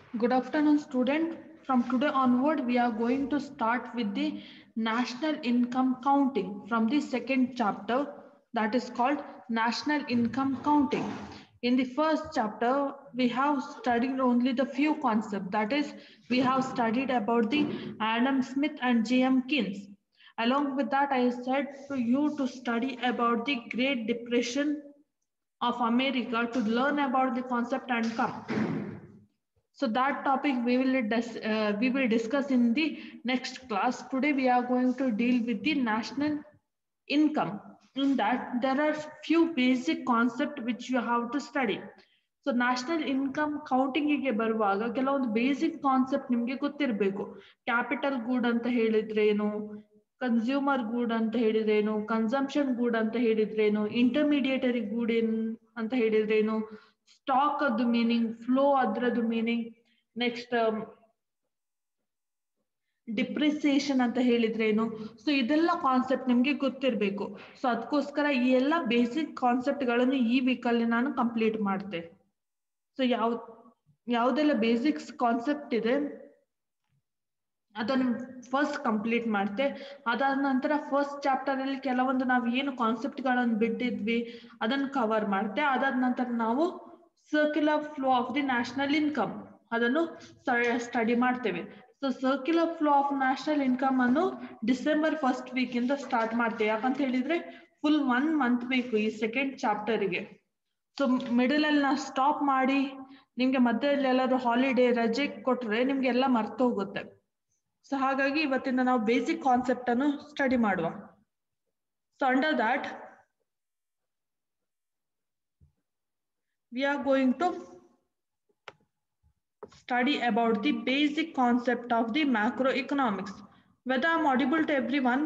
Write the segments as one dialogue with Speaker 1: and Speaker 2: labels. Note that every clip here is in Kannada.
Speaker 1: Good afternoon, student. From today onward, we are going to start with the national income counting from the second chapter that is called national income counting. In the first chapter, we have studied only the few concepts. That is, we have studied about the Adam Smith and J.M. Keynes. Along with that, I said to you to study about the Great Depression of America to learn about the concept and come. So that topic we will dis uh, we will discuss in the next class. Today we are going to deal with the national income. In that there are few basic concept which you have to study. So national income ಕೌಂಟಿಂಗಿಗೆ ಬರುವಾಗ ಕೆಲವೊಂದು ಬೇಸಿಕ್ ಕಾನ್ಸೆಪ್ಟ್ ನಿಮ್ಗೆ ಗೊತ್ತಿರಬೇಕು ಕ್ಯಾಪಿಟಲ್ ಗೂಡ್ ಅಂತ ಹೇಳಿದ್ರೇನು ಕನ್ಸ್ಯೂಮರ್ ಗೂಡ್ ಅಂತ ಹೇಳಿದ್ರೇನು ಕನ್ಸಂಪ್ಷನ್ ಗೂಡ್ ಅಂತ ಹೇಳಿದ್ರೇನು ಇಂಟರ್ಮೀಡಿಯೇಟರಿ ಗೂಡ್ ಏನ್ ಅಂತ ಹೇಳಿದ್ರೇನು ಸ್ಟಾಕ್ ಅದು ಮೀನಿಂಗ್ ಫ್ಲೋ ಅದ್ರದ್ದು ಮೀನಿಂಗ್ ನೆಕ್ಸ್ಟ್ ಡಿಪ್ರಿಸಿಯೇಷನ್ ಅಂತ ಹೇಳಿದ್ರೇನು ಸೊ ಇದೆಲ್ಲ ಕಾನ್ಸೆಪ್ಟ್ ನಿಮ್ಗೆ ಗೊತ್ತಿರಬೇಕು ಸೊ ಅದಕ್ಕೋಸ್ಕರ ಈ ಎಲ್ಲ ಬೇಸಿಕ್ ಕಾನ್ಸೆಪ್ಟ್ಗಳನ್ನು ಈ ವೀಕಲ್ಲಿ ನಾನು ಕಂಪ್ಲೀಟ್ ಮಾಡ್ತೆ ಸೊ ಯಾವ ಯಾವುದೆಲ್ಲ ಬೇಸಿಕ್ಸ್ ಕಾನ್ಸೆಪ್ಟ್ ಇದೆ ಅದನ್ನು ಫಸ್ಟ್ ಕಂಪ್ಲೀಟ್ ಮಾಡ್ತೆ ಅದಾದ ನಂತರ ಫಸ್ಟ್ ಚಾಪ್ಟರ್ ಅಲ್ಲಿ ಕೆಲವೊಂದು ನಾವು ಏನು ಕಾನ್ಸೆಪ್ಟ್ಗಳನ್ನು ಬಿಟ್ಟಿದ್ವಿ ಅದನ್ನು ಕವರ್ ಮಾಡ್ತೆ ಅದಾದ ನಂತರ ನಾವು circular flow of the national income ಅದನ್ನು ಸ್ಟಡಿ ಮಾಡ್ತೇವೆ so circular flow of national income ಅನ್ನು ಡಿಸೆಂಬರ್ ಫಸ್ಟ್ ವೀಕ್ ಇಂದ ಸ್ಟಾರ್ಟ್ ಮಾಡ್ತೇವೆ ಯಾಕಂತ ಹೇಳಿದ್ರೆ ಫುಲ್ ಒನ್ ಮಂತ್ ಬೇಕು ಈ ಸೆಕೆಂಡ್ ಚಾಪ್ಟರ್ಗೆ ಸೊ ಮಿಡಲ್ ಅಲ್ಲಿ ನಾವು ಸ್ಟಾಪ್ ಮಾಡಿ ನಿಮ್ಗೆ ಮಧ್ಯದಲ್ಲಿ ಎಲ್ಲಾದ್ರೂ ಹಾಲಿಡೇ ರಜೆ ಕೊಟ್ರೆ ನಿಮ್ಗೆ ಎಲ್ಲ ಮರ್ತು ಹೋಗುತ್ತೆ ಸೊ ಹಾಗಾಗಿ ಇವತ್ತಿಂದ ನಾವು ಬೇಸಿಕ್ ಕಾನ್ಸೆಪ್ಟ್ ಅನ್ನು ಸ್ಟಡಿ ಮಾಡುವ so under that we are going to study about the basic concept of the macroeconomics. Whether I'm audible to everyone?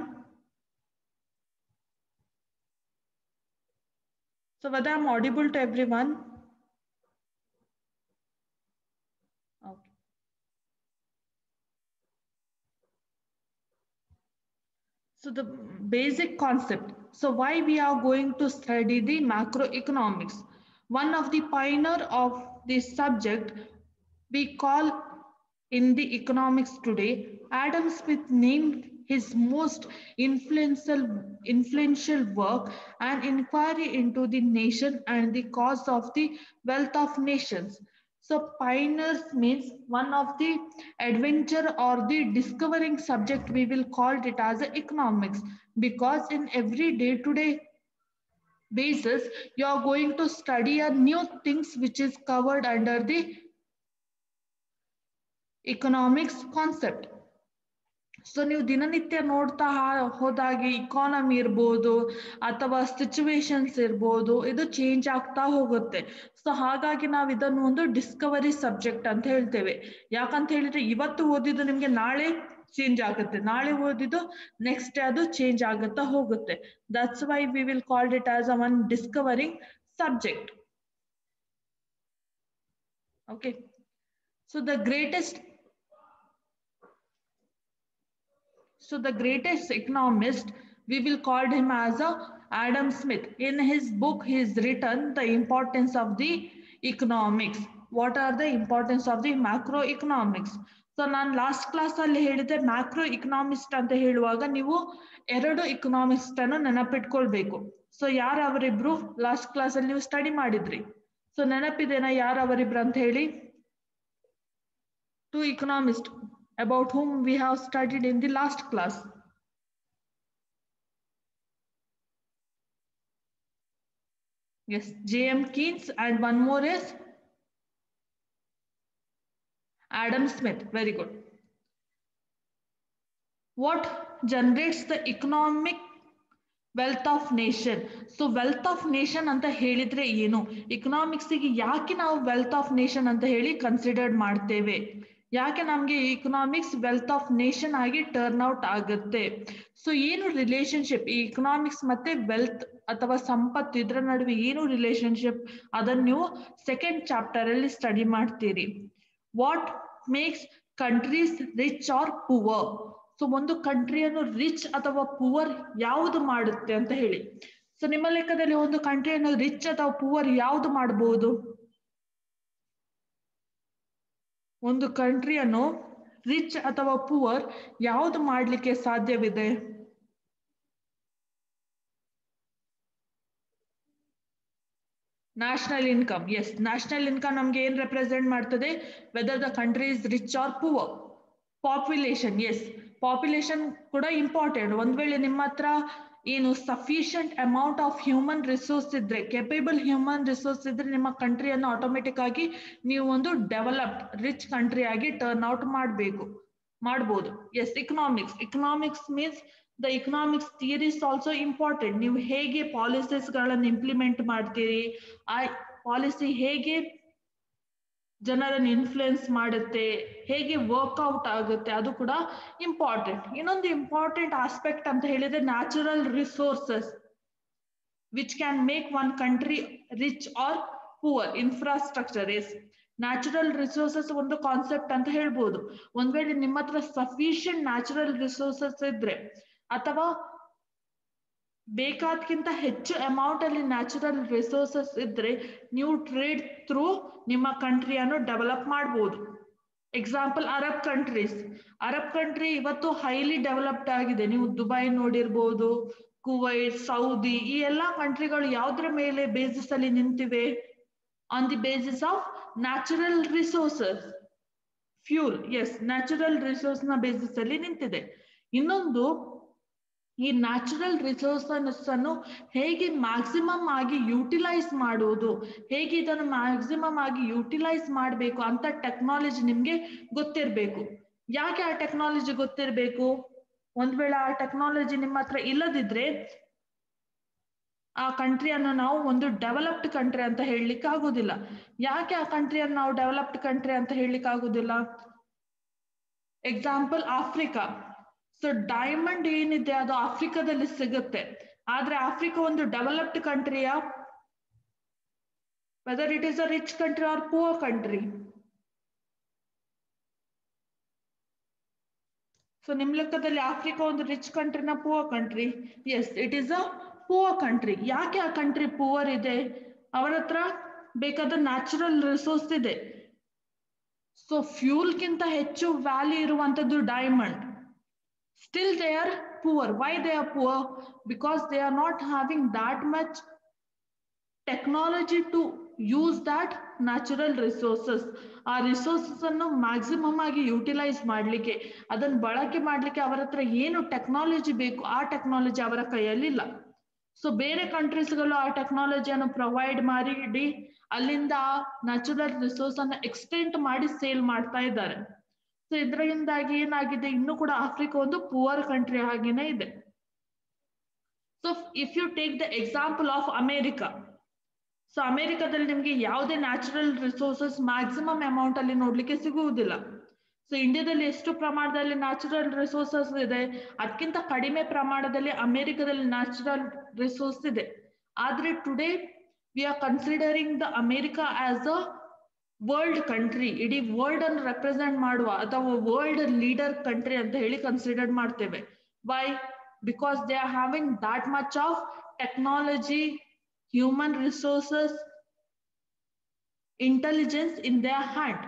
Speaker 1: So whether I'm audible to everyone? Okay. So the basic concept. So why we are going to study the macroeconomics? One of the pioneer of this subject we call in the economics today, Adam Smith named his most influential, influential work an inquiry into the nation and the cause of the wealth of nations. So pioneers means one of the adventure or the discovering subject we will call it as economics because in every day-to-day -day basis you are going to study a new things which is covered under the economics concept so ನೀವು ದಿನನಿತ್ಯ ನೋಡ್ತಾ ಹೋದಾಗೆ ಇಕಾನಮಿ ಇರ್ಬೋದು ಅಥವಾ ಸಿಚುವೇಶನ್ಸ್ ಇರ್ಬೋದು ಇದು ಚೇಂಜ್ ಆಗ್ತಾ ಹೋಗುತ್ತೆ ಸೊ ಹಾಗಾಗಿ ನಾವು ಇದನ್ನು ಒಂದು ಡಿಸ್ಕವರಿ ಸಬ್ಜೆಕ್ಟ್ ಅಂತ ಹೇಳ್ತೇವೆ ಯಾಕಂತ ಹೇಳಿದ್ರೆ ಇವತ್ತು ಓದಿದ್ದು ನಿಮ್ಗೆ ನಾಳೆ ಚೇಂಜ್ ಆಗುತ್ತೆ ನಾಳೆ ಓದಿದ್ದು ನೆಕ್ಸ್ಟ್ ಡೇ ಅದು ಚೇಂಜ್ ಆಗುತ್ತಾ ಹೋಗುತ್ತೆ that's why we will called it as a one discovering subject okay so the greatest So the greatest economist, we will call him as a Adam Smith. In his book, he has written the importance of the economics. What are the importance of the macroeconomics? So ನಾನು ಲಾಸ್ಟ್ ಕ್ಲಾಸ್ ಅಲ್ಲಿ ಹೇಳಿದೆ ಮ್ಯಾಕ್ರೋ ಇಕನಾಮಿಸ್ಟ್ ಅಂತ ಹೇಳುವಾಗ ನೀವು ಎರಡು ಇಕನಾಮಿಸ್ಟ್ ಅನ್ನು ನೆನಪಿಟ್ಕೊಳ್ಬೇಕು ಸೊ ಯಾರು ಅವರಿಬ್ರು ಲಾಸ್ಟ್ ಕ್ಲಾಸ್ ಅಲ್ಲಿ ನೀವು ಸ್ಟಡಿ ಮಾಡಿದ್ರಿ ಸೊ ನೆನಪಿದೇನಾ ಯಾರು ಅವರಿಬ್ರು ಅಂತ ಹೇಳಿ two economist about whom we have studied in the last class. Yes, J.M. Keynes and one more is Adam Smith. Very good. What generates the economic wealth of nation so wealth of nation ಅಂತ ಹೇಳಿದ್ರೆ ಏನು ಇಕನಾಮಿಕ್ಸಿಗೆ ಯಾಕೆ ನಾವು ವೆಲ್ತ್ ಆಫ್ ನೇಷನ್ ಅಂತ ಹೇಳಿ ಕನ್ಸಿಡರ್ಡ್ ಮಾಡ್ತೇವೆ ಯಾಕೆ ನಮ್ಗೆ ಇಕನಾಮಿಕ್ಸ್ ವೆಲ್ತ್ ಆಫ್ ನೇಷನ್ ಆಗಿ ಟರ್ನ್ ಔಟ್ ಆಗುತ್ತೆ ಸೊ ಏನು ರಿಲೇಶನ್ಶಿಪ್ ಈ ಇಕನಾಮಿಕ್ಸ್ ಮತ್ತೆ ವೆಲ್ತ್ ಅಥವಾ ಸಂಪತ್ತು ಇದರ ನಡುವೆ ಏನು ರಿಲೇಶನ್ಶಿಪ್ ಅದನ್ನು ನೀವು ಸೆಕೆಂಡ್ ಚಾಪ್ಟರ್ ಅಲ್ಲಿ ಸ್ಟಡಿ ಮಾಡ್ತೀರಿ what makes countries rich or poor so ಒಂದು ಕಂಟ್ರಿಯನ್ನು ರಿಚ್ ಅಥವಾ ಪುವರ್ ಯಾವುದು ಮಾಡುತ್ತೆ ಅಂತ ಹೇಳಿ ಸೊ ನಿಮ್ಮ ಲೆಕ್ಕದಲ್ಲಿ ಒಂದು ಕಂಟ್ರಿಯನ್ನು ರಿಚ್ ಅಥವಾ ಪುವರ್ ಯಾವುದು ಮಾಡಬಹುದು ಒಂದು ಕಂಟ್ರಿಯನ್ನು ರಿಚ್ ಅಥವಾ ಪುವರ್ ಯಾವುದು ಮಾಡಲಿಕ್ಕೆ ಸಾಧ್ಯವಿದೆ national income as national income ನಮ್ಗೆ ಏನ್ ರೆಪ್ರೆಸೆಂಟ್ ಮಾಡ್ತದೆ whether the country is rich or poor population as population ಕೂಡ ಇಂಪಾರ್ಟೆಂಟ್ ಒಂದ್ ವೇಳೆ ನಿಮ್ಮ ಹತ್ರ ಏನು sufficient amount of human resource ಇದ್ರೆ ಕೆಪೇಬಲ್ ಹ್ಯೂಮನ್ ರಿಸೋರ್ಸ್ ಇದ್ರೆ ನಿಮ್ಮ ಕಂಟ್ರಿಯನ್ನು ಆಟೋಮೆಟಿಕ್ ಆಗಿ ನೀವು ಒಂದು ಡೆವಲಪ್ಡ್ ರಿಚ್ ಕಂಟ್ರಿ ಆಗಿ ಟರ್ನ್ ಔಟ್ ಮಾಡಬೇಕು ಮಾಡ್ಬೋದು as economics economics means the economics theories also important ನೀವು ಹೇಗೆ ಪಾಲಿಸೀಸ್ ಗಳನ್ನು ಇಂಪ್ಲಿಮೆಂಟ್ ಮಾಡ್ತೀರಿ ಆ ಪಾಲಿಸಿ ಹೇಗೆ ಜನರನ್ನು ಇನ್ಫ್ಲುಯೆನ್ಸ್ ಮಾಡುತ್ತೆ ಹೇಗೆ ವರ್ಕ್ಔಟ್ ಆಗುತ್ತೆ ಅದು ಕೂಡ ಇಂಪಾರ್ಟೆಂಟ್ ಇನ್ನೊಂದು ಇಂಪಾರ್ಟೆಂಟ್ ಆಸ್ಪೆಕ್ಟ್ ಅಂತ ಹೇಳಿದ್ರೆ natural resources which can make one country rich or poor infrastructure as natural resources ಒಂದು ಕಾನ್ಸೆಪ್ಟ್ ಅಂತ ಹೇಳ್ಬೋದು ಒಂದ್ ವೇಳೆ ನಿಮ್ಮ ಹತ್ರ ಸಫಿಷಿಯಂಟ್ ನ್ಯಾಚುರಲ್ ರಿಸೋರ್ಸಸ್ ಇದ್ರೆ ಅಥವಾ ಬೇಕಾದ್ಕಿಂತ ಹೆಚ್ಚು ಅಮೌಂಟ್ ಅಲ್ಲಿ ನ್ಯಾಚುರಲ್ ರಿಸೋರ್ಸಸ್ ಇದ್ರೆ ನೀವು ಟ್ರೇಡ್ ಥ್ರೂ ನಿಮ್ಮ ಕಂಟ್ರಿಯನ್ನು ಡೆವಲಪ್ ಮಾಡ್ಬೋದು example Arab countries Arab country ಇವತ್ತು ಹೈಲಿ ಡೆವಲಪ್ಡ್ ಆಗಿದೆ ನೀವು ದುಬೈ ನೋಡಿರ್ಬೋದು ಕುವೈಟ್ ಸೌದಿ ಈ ಎಲ್ಲಾ ಕಂಟ್ರಿಗಳು ಯಾವ್ದ್ರ ಮೇಲೆ ಬೇಸಿಸ್ ಅಲ್ಲಿ ನಿಂತಿವೆ on the basis of natural resources fuel as natural resource ನ ಬೇಸಿಸ್ ಅಲ್ಲಿ ನಿಂತಿದೆ ಇನ್ನೊಂದು ಈ ನ್ಯಾಚುರಲ್ ರಿಸೋರ್ಸಸ್ ಅನ್ನು ಹೇಗೆ ಮ್ಯಾಕ್ಸಿಮಮ್ ಆಗಿ ಯುಟಿಲೈಸ್ ಮಾಡುವುದು ಹೇಗೆ ಇದನ್ನು ಮ್ಯಾಕ್ಸಿಮಮ್ ಆಗಿ ಯುಟಿಲೈಸ್ ಮಾಡಬೇಕು ಅಂತ ಟೆಕ್ನಾಲಜಿ ನಿಮ್ಗೆ ಗೊತ್ತಿರಬೇಕು ಯಾಕೆ ಆ ಟೆಕ್ನಾಲಜಿ ಗೊತ್ತಿರಬೇಕು ಒಂದ್ ವೇಳೆ ಆ ಟೆಕ್ನಾಲಜಿ ನಿಮ್ಮ ಹತ್ರ ಇಲ್ಲದಿದ್ರೆ ಆ ಕಂಟ್ರಿಯನ್ನು ನಾವು ಒಂದು ಡೆವಲಪ್ಡ್ ಕಂಟ್ರಿ ಅಂತ ಹೇಳಲಿಕ್ಕೆ ಆಗುದಿಲ್ಲ ಯಾಕೆ ಆ ಕಂಟ್ರಿಯನ್ನು ನಾವು ಡೆವಲಪ್ಡ್ ಕಂಟ್ರಿ ಅಂತ ಹೇಳಲಿಕ್ಕೆ ಆಗುದಿಲ್ಲ ಎಕ್ಸಾಂಪಲ್ ಆಫ್ರಿಕಾ ಸೊ ಡೈಮಂಡ್ ಏನಿದೆ ಅದು ಆಫ್ರಿಕಾದಲ್ಲಿ ಸಿಗುತ್ತೆ ಆದ್ರೆ ಆಫ್ರಿಕಾ ಒಂದು ಡೆವಲಪ್ಡ್ ಕಂಟ್ರಿಯಾ whether it is a rich country or poor country so ನಿಮ್ ಲೆಕ್ಕದಲ್ಲಿ ಆಫ್ರಿಕಾ ಒಂದು ರಿಚ್ ಕಂಟ್ರಿನ poor country as it is a poor country ಯಾಕೆ ಆ ಕಂಟ್ರಿ ಪುವರ್ ಇದೆ ಅವರ ಹತ್ರ ಬೇಕಾದ ನ್ಯಾಚುರಲ್ ರಿಸೋರ್ಸ್ ಇದೆ ಸೊ ಫ್ಯೂಲ್ಗಿಂತ ಹೆಚ್ಚು ವ್ಯಾಲ್ಯೂ ಇರುವಂತದ್ದು diamond still they are poor why they are poor because they are not having that much technology to use that natural resources ಆ ರಿಸೋರ್ಸಸ್ ಅನ್ನು ಮ್ಯಾಕ್ಸಿಮಮ್ ಆಗಿ ಯುಟಿಲೈಸ್ ಮಾಡ್ಲಿಕ್ಕೆ ಅದನ್ನ ಬಳಕೆ ಮಾಡ್ಲಿಕ್ಕೆ ಅವರ ಹತ್ರ ಏನು ಟೆಕ್ನಾಲಜಿ ಬೇಕು ಆ ಟೆಕ್ನಾಲಜಿ ಅವರ ಕೈಯಲ್ಲಿಲ್ಲ ಸೊ ಬೇರೆ ಕಂಟ್ರೀಸ್ಗಳು ಆ ಟೆಕ್ನಾಲಜಿಯನ್ನು ಪ್ರೊವೈಡ್ ಮಾಡಿ ಅಲ್ಲಿಂದ ಆ ನ್ಯಾಚುರಲ್ ರಿಸೋರ್ಸ್ ಅನ್ನ ಎಕ್ಸ್ಟೆಂಟ್ ಮಾಡಿ ಸೇಲ್ ಮಾಡ್ತಾ ಇದ್ದಾರೆ ಸೊ ಇದರಿಂದಾಗಿ ಏನಾಗಿದೆ ಇನ್ನು ಕೂಡ ಆಫ್ರಿಕಾ ಒಂದು ಪುವರ್ ಕಂಟ್ರಿ ಹಾಗೇನೆ ಇದೆ so if you take the example of America so ಅಮೆರಿಕದಲ್ಲಿ ನಿಮ್ಗೆ ಯಾವುದೇ ನ್ಯಾಚುರಲ್ ರಿಸೋರ್ಸಸ್ ಮ್ಯಾಕ್ಸಿಮಮ್ ಅಮೌಂಟ್ ಅಲ್ಲಿ ನೋಡ್ಲಿಕ್ಕೆ ಸಿಗುವುದಿಲ್ಲ ಸೊ ಇಂಡಿಯಾದಲ್ಲಿ ಎಷ್ಟು ಪ್ರಮಾಣದಲ್ಲಿ ನ್ಯಾಚುರಲ್ ರಿಸೋರ್ಸಸ್ ಇದೆ ಅದಕ್ಕಿಂತ ಕಡಿಮೆ ಪ್ರಮಾಣದಲ್ಲಿ ಅಮೆರಿಕದಲ್ಲಿ ನ್ಯಾಚುರಲ್ ರಿಸೋರ್ಸ್ ಇದೆ ಆದ್ರೆ today we are considering the America as a world country ಇಡೀ ವರ್ಲ್ಡ್ ಅನ್ನು ರೆಪ್ರೆಸೆಂಟ್ ಮಾಡುವ ಅಥವಾ ವರ್ಲ್ಡ್ ಲೀಡರ್ ಕಂಟ್ರಿ ಅಂತ ಹೇಳಿ ಕನ್ಸಿಡರ್ ಮಾಡ್ತೇವೆ why because they are having that much of technology human resources intelligence in their hand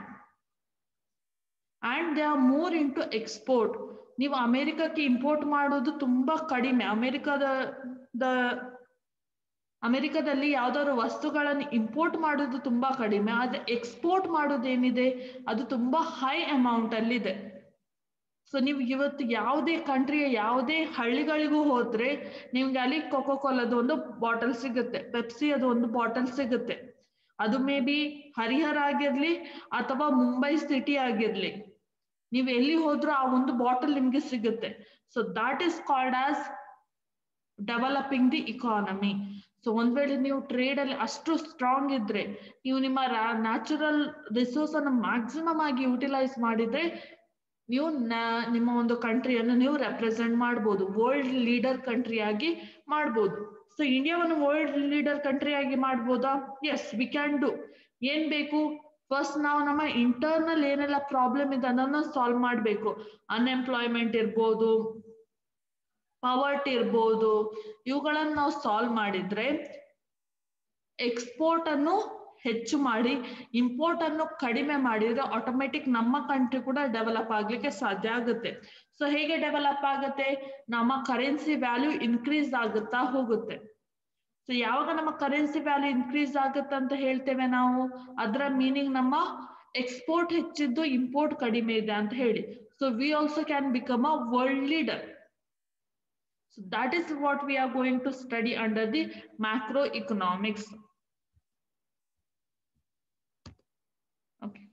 Speaker 1: and they are more in to export ನೀವು ಅಮೆರಿಕಕ್ಕೆ ಇಂಪೋರ್ಟ್ ಮಾಡೋದು ತುಂಬಾ ಕಡಿಮೆ ಅಮೆರಿಕದ ದ ಅಮೆರಿಕದಲ್ಲಿ ಯಾವ್ದಾದ್ರು ವಸ್ತುಗಳನ್ನು ಇಂಪೋರ್ಟ್ ಮಾಡೋದು ತುಂಬಾ ಕಡಿಮೆ ಆದ್ರೆ ಎಕ್ಸ್ಪೋರ್ಟ್ ಮಾಡೋದೇನಿದೆ ಅದು ತುಂಬಾ ಹೈ ಅಮೌಂಟ್ ಅಲ್ಲಿ ಇದೆ ಸೊ ನೀವು ಇವತ್ತು ಯಾವುದೇ ಕಂಟ್ರಿಯ ಯಾವುದೇ ಹಳ್ಳಿಗಳಿಗೂ ಹೋದ್ರೆ ನಿಮ್ಗೆ ಅಲ್ಲಿ ಕೊಕೋ ಕೋಲದ ಒಂದು ಬಾಟಲ್ ಸಿಗುತ್ತೆ ಪೆಪ್ಸಿ ಅದು ಒಂದು ಬಾಟಲ್ ಸಿಗುತ್ತೆ ಅದು ಮೇ ಬಿ ಹರಿಹರ ಆಗಿರ್ಲಿ ಅಥವಾ ಮುಂಬೈ ಸಿಟಿ ಆಗಿರ್ಲಿ ನೀವು ಎಲ್ಲಿ ಹೋದ್ರೂ ಆ ಒಂದು ಬಾಟಲ್ ನಿಮ್ಗೆ ಸಿಗುತ್ತೆ so that is called as developing the economy so ಒಂದ್ ವೇಳೆ ನೀವು ಟ್ರೇಡ್ ಅಲ್ಲಿ ಅಷ್ಟು ಸ್ಟ್ರಾಂಗ್ ಇದ್ರೆ ನೀವು ನಿಮ್ಮ ನ್ಯಾಚುರಲ್ ರಿಸೋರ್ಸ್ ಅನ್ನು ಮ್ಯಾಕ್ಸಿಮಮ್ ಆಗಿ ಯುಟಿಲೈಸ್ ಮಾಡಿದ್ರೆ ನೀವು ನಿಮ್ಮ ಒಂದು ಕಂಟ್ರಿಯನ್ನು ನೀವು ರೆಪ್ರೆಸೆಂಟ್ ಮಾಡ್ಬೋದು ವರ್ಲ್ಡ್ ಲೀಡರ್ ಕಂಟ್ರಿ ಆಗಿ ಮಾಡ್ಬೋದು ಸೊ ಇಂಡಿಯಾವನ್ನು ವರ್ಲ್ಡ್ ಲೀಡರ್ ಕಂಟ್ರಿ ಆಗಿ ಮಾಡ್ಬೋದಾ ಎಸ್ ವಿ ಕ್ಯಾನ್ ಡೂ ಏನ್ ಬೇಕು ಫಸ್ಟ್ ನಾವು ನಮ್ಮ ಇಂಟರ್ನಲ್ ಏನೆಲ್ಲ ಪ್ರಾಬ್ಲಮ್ ಇದೆ ಅದನ್ನ ಸಾಲ್ವ್ ಮಾಡಬೇಕು ಅನ್ಎಂಪ್ಲಾಯ್ಮೆಂಟ್ ಇರ್ಬೋದು ಪವರ್ಟಿ ಇರ್ಬೋದು ಇವುಗಳನ್ನು ನಾವು ಸಾಲ್ವ್ ಮಾಡಿದ್ರೆ ಎಕ್ಸ್ಪೋರ್ಟ್ ಅನ್ನು ಹೆಚ್ಚು ಮಾಡಿ ಇಂಪೋರ್ಟ್ ಅನ್ನು ಕಡಿಮೆ ಮಾಡಿದ್ರೆ ಆಟೋಮೆಟಿಕ್ ನಮ್ಮ ಕಂಟ್ರಿ ಕೂಡ ಡೆವಲಪ್ ಆಗ್ಲಿಕ್ಕೆ ಸಾಧ್ಯ ಆಗುತ್ತೆ ಸೊ ಹೇಗೆ ಡೆವಲಪ್ ಆಗುತ್ತೆ ನಮ್ಮ ಕರೆನ್ಸಿ ವ್ಯಾಲ್ಯೂ ಇನ್ಕ್ರೀಸ್ ಆಗುತ್ತಾ ಹೋಗುತ್ತೆ ಸೊ ಯಾವಾಗ ನಮ್ಮ ಕರೆನ್ಸಿ ವ್ಯಾಲ್ಯೂ ಇನ್ಕ್ರೀಸ್ ಆಗುತ್ತೆ ಅಂತ ಹೇಳ್ತೇವೆ ನಾವು ಅದರ ಮೀನಿಂಗ್ ನಮ್ಮ ಎಕ್ಸ್ಪೋರ್ಟ್ ಹೆಚ್ಚಿದ್ದು ಇಂಪೋರ್ಟ್ ಕಡಿಮೆ ಇದೆ ಅಂತ ಹೇಳಿ so we also can become a world leader so that is what we are going to study under the macro economics Okay.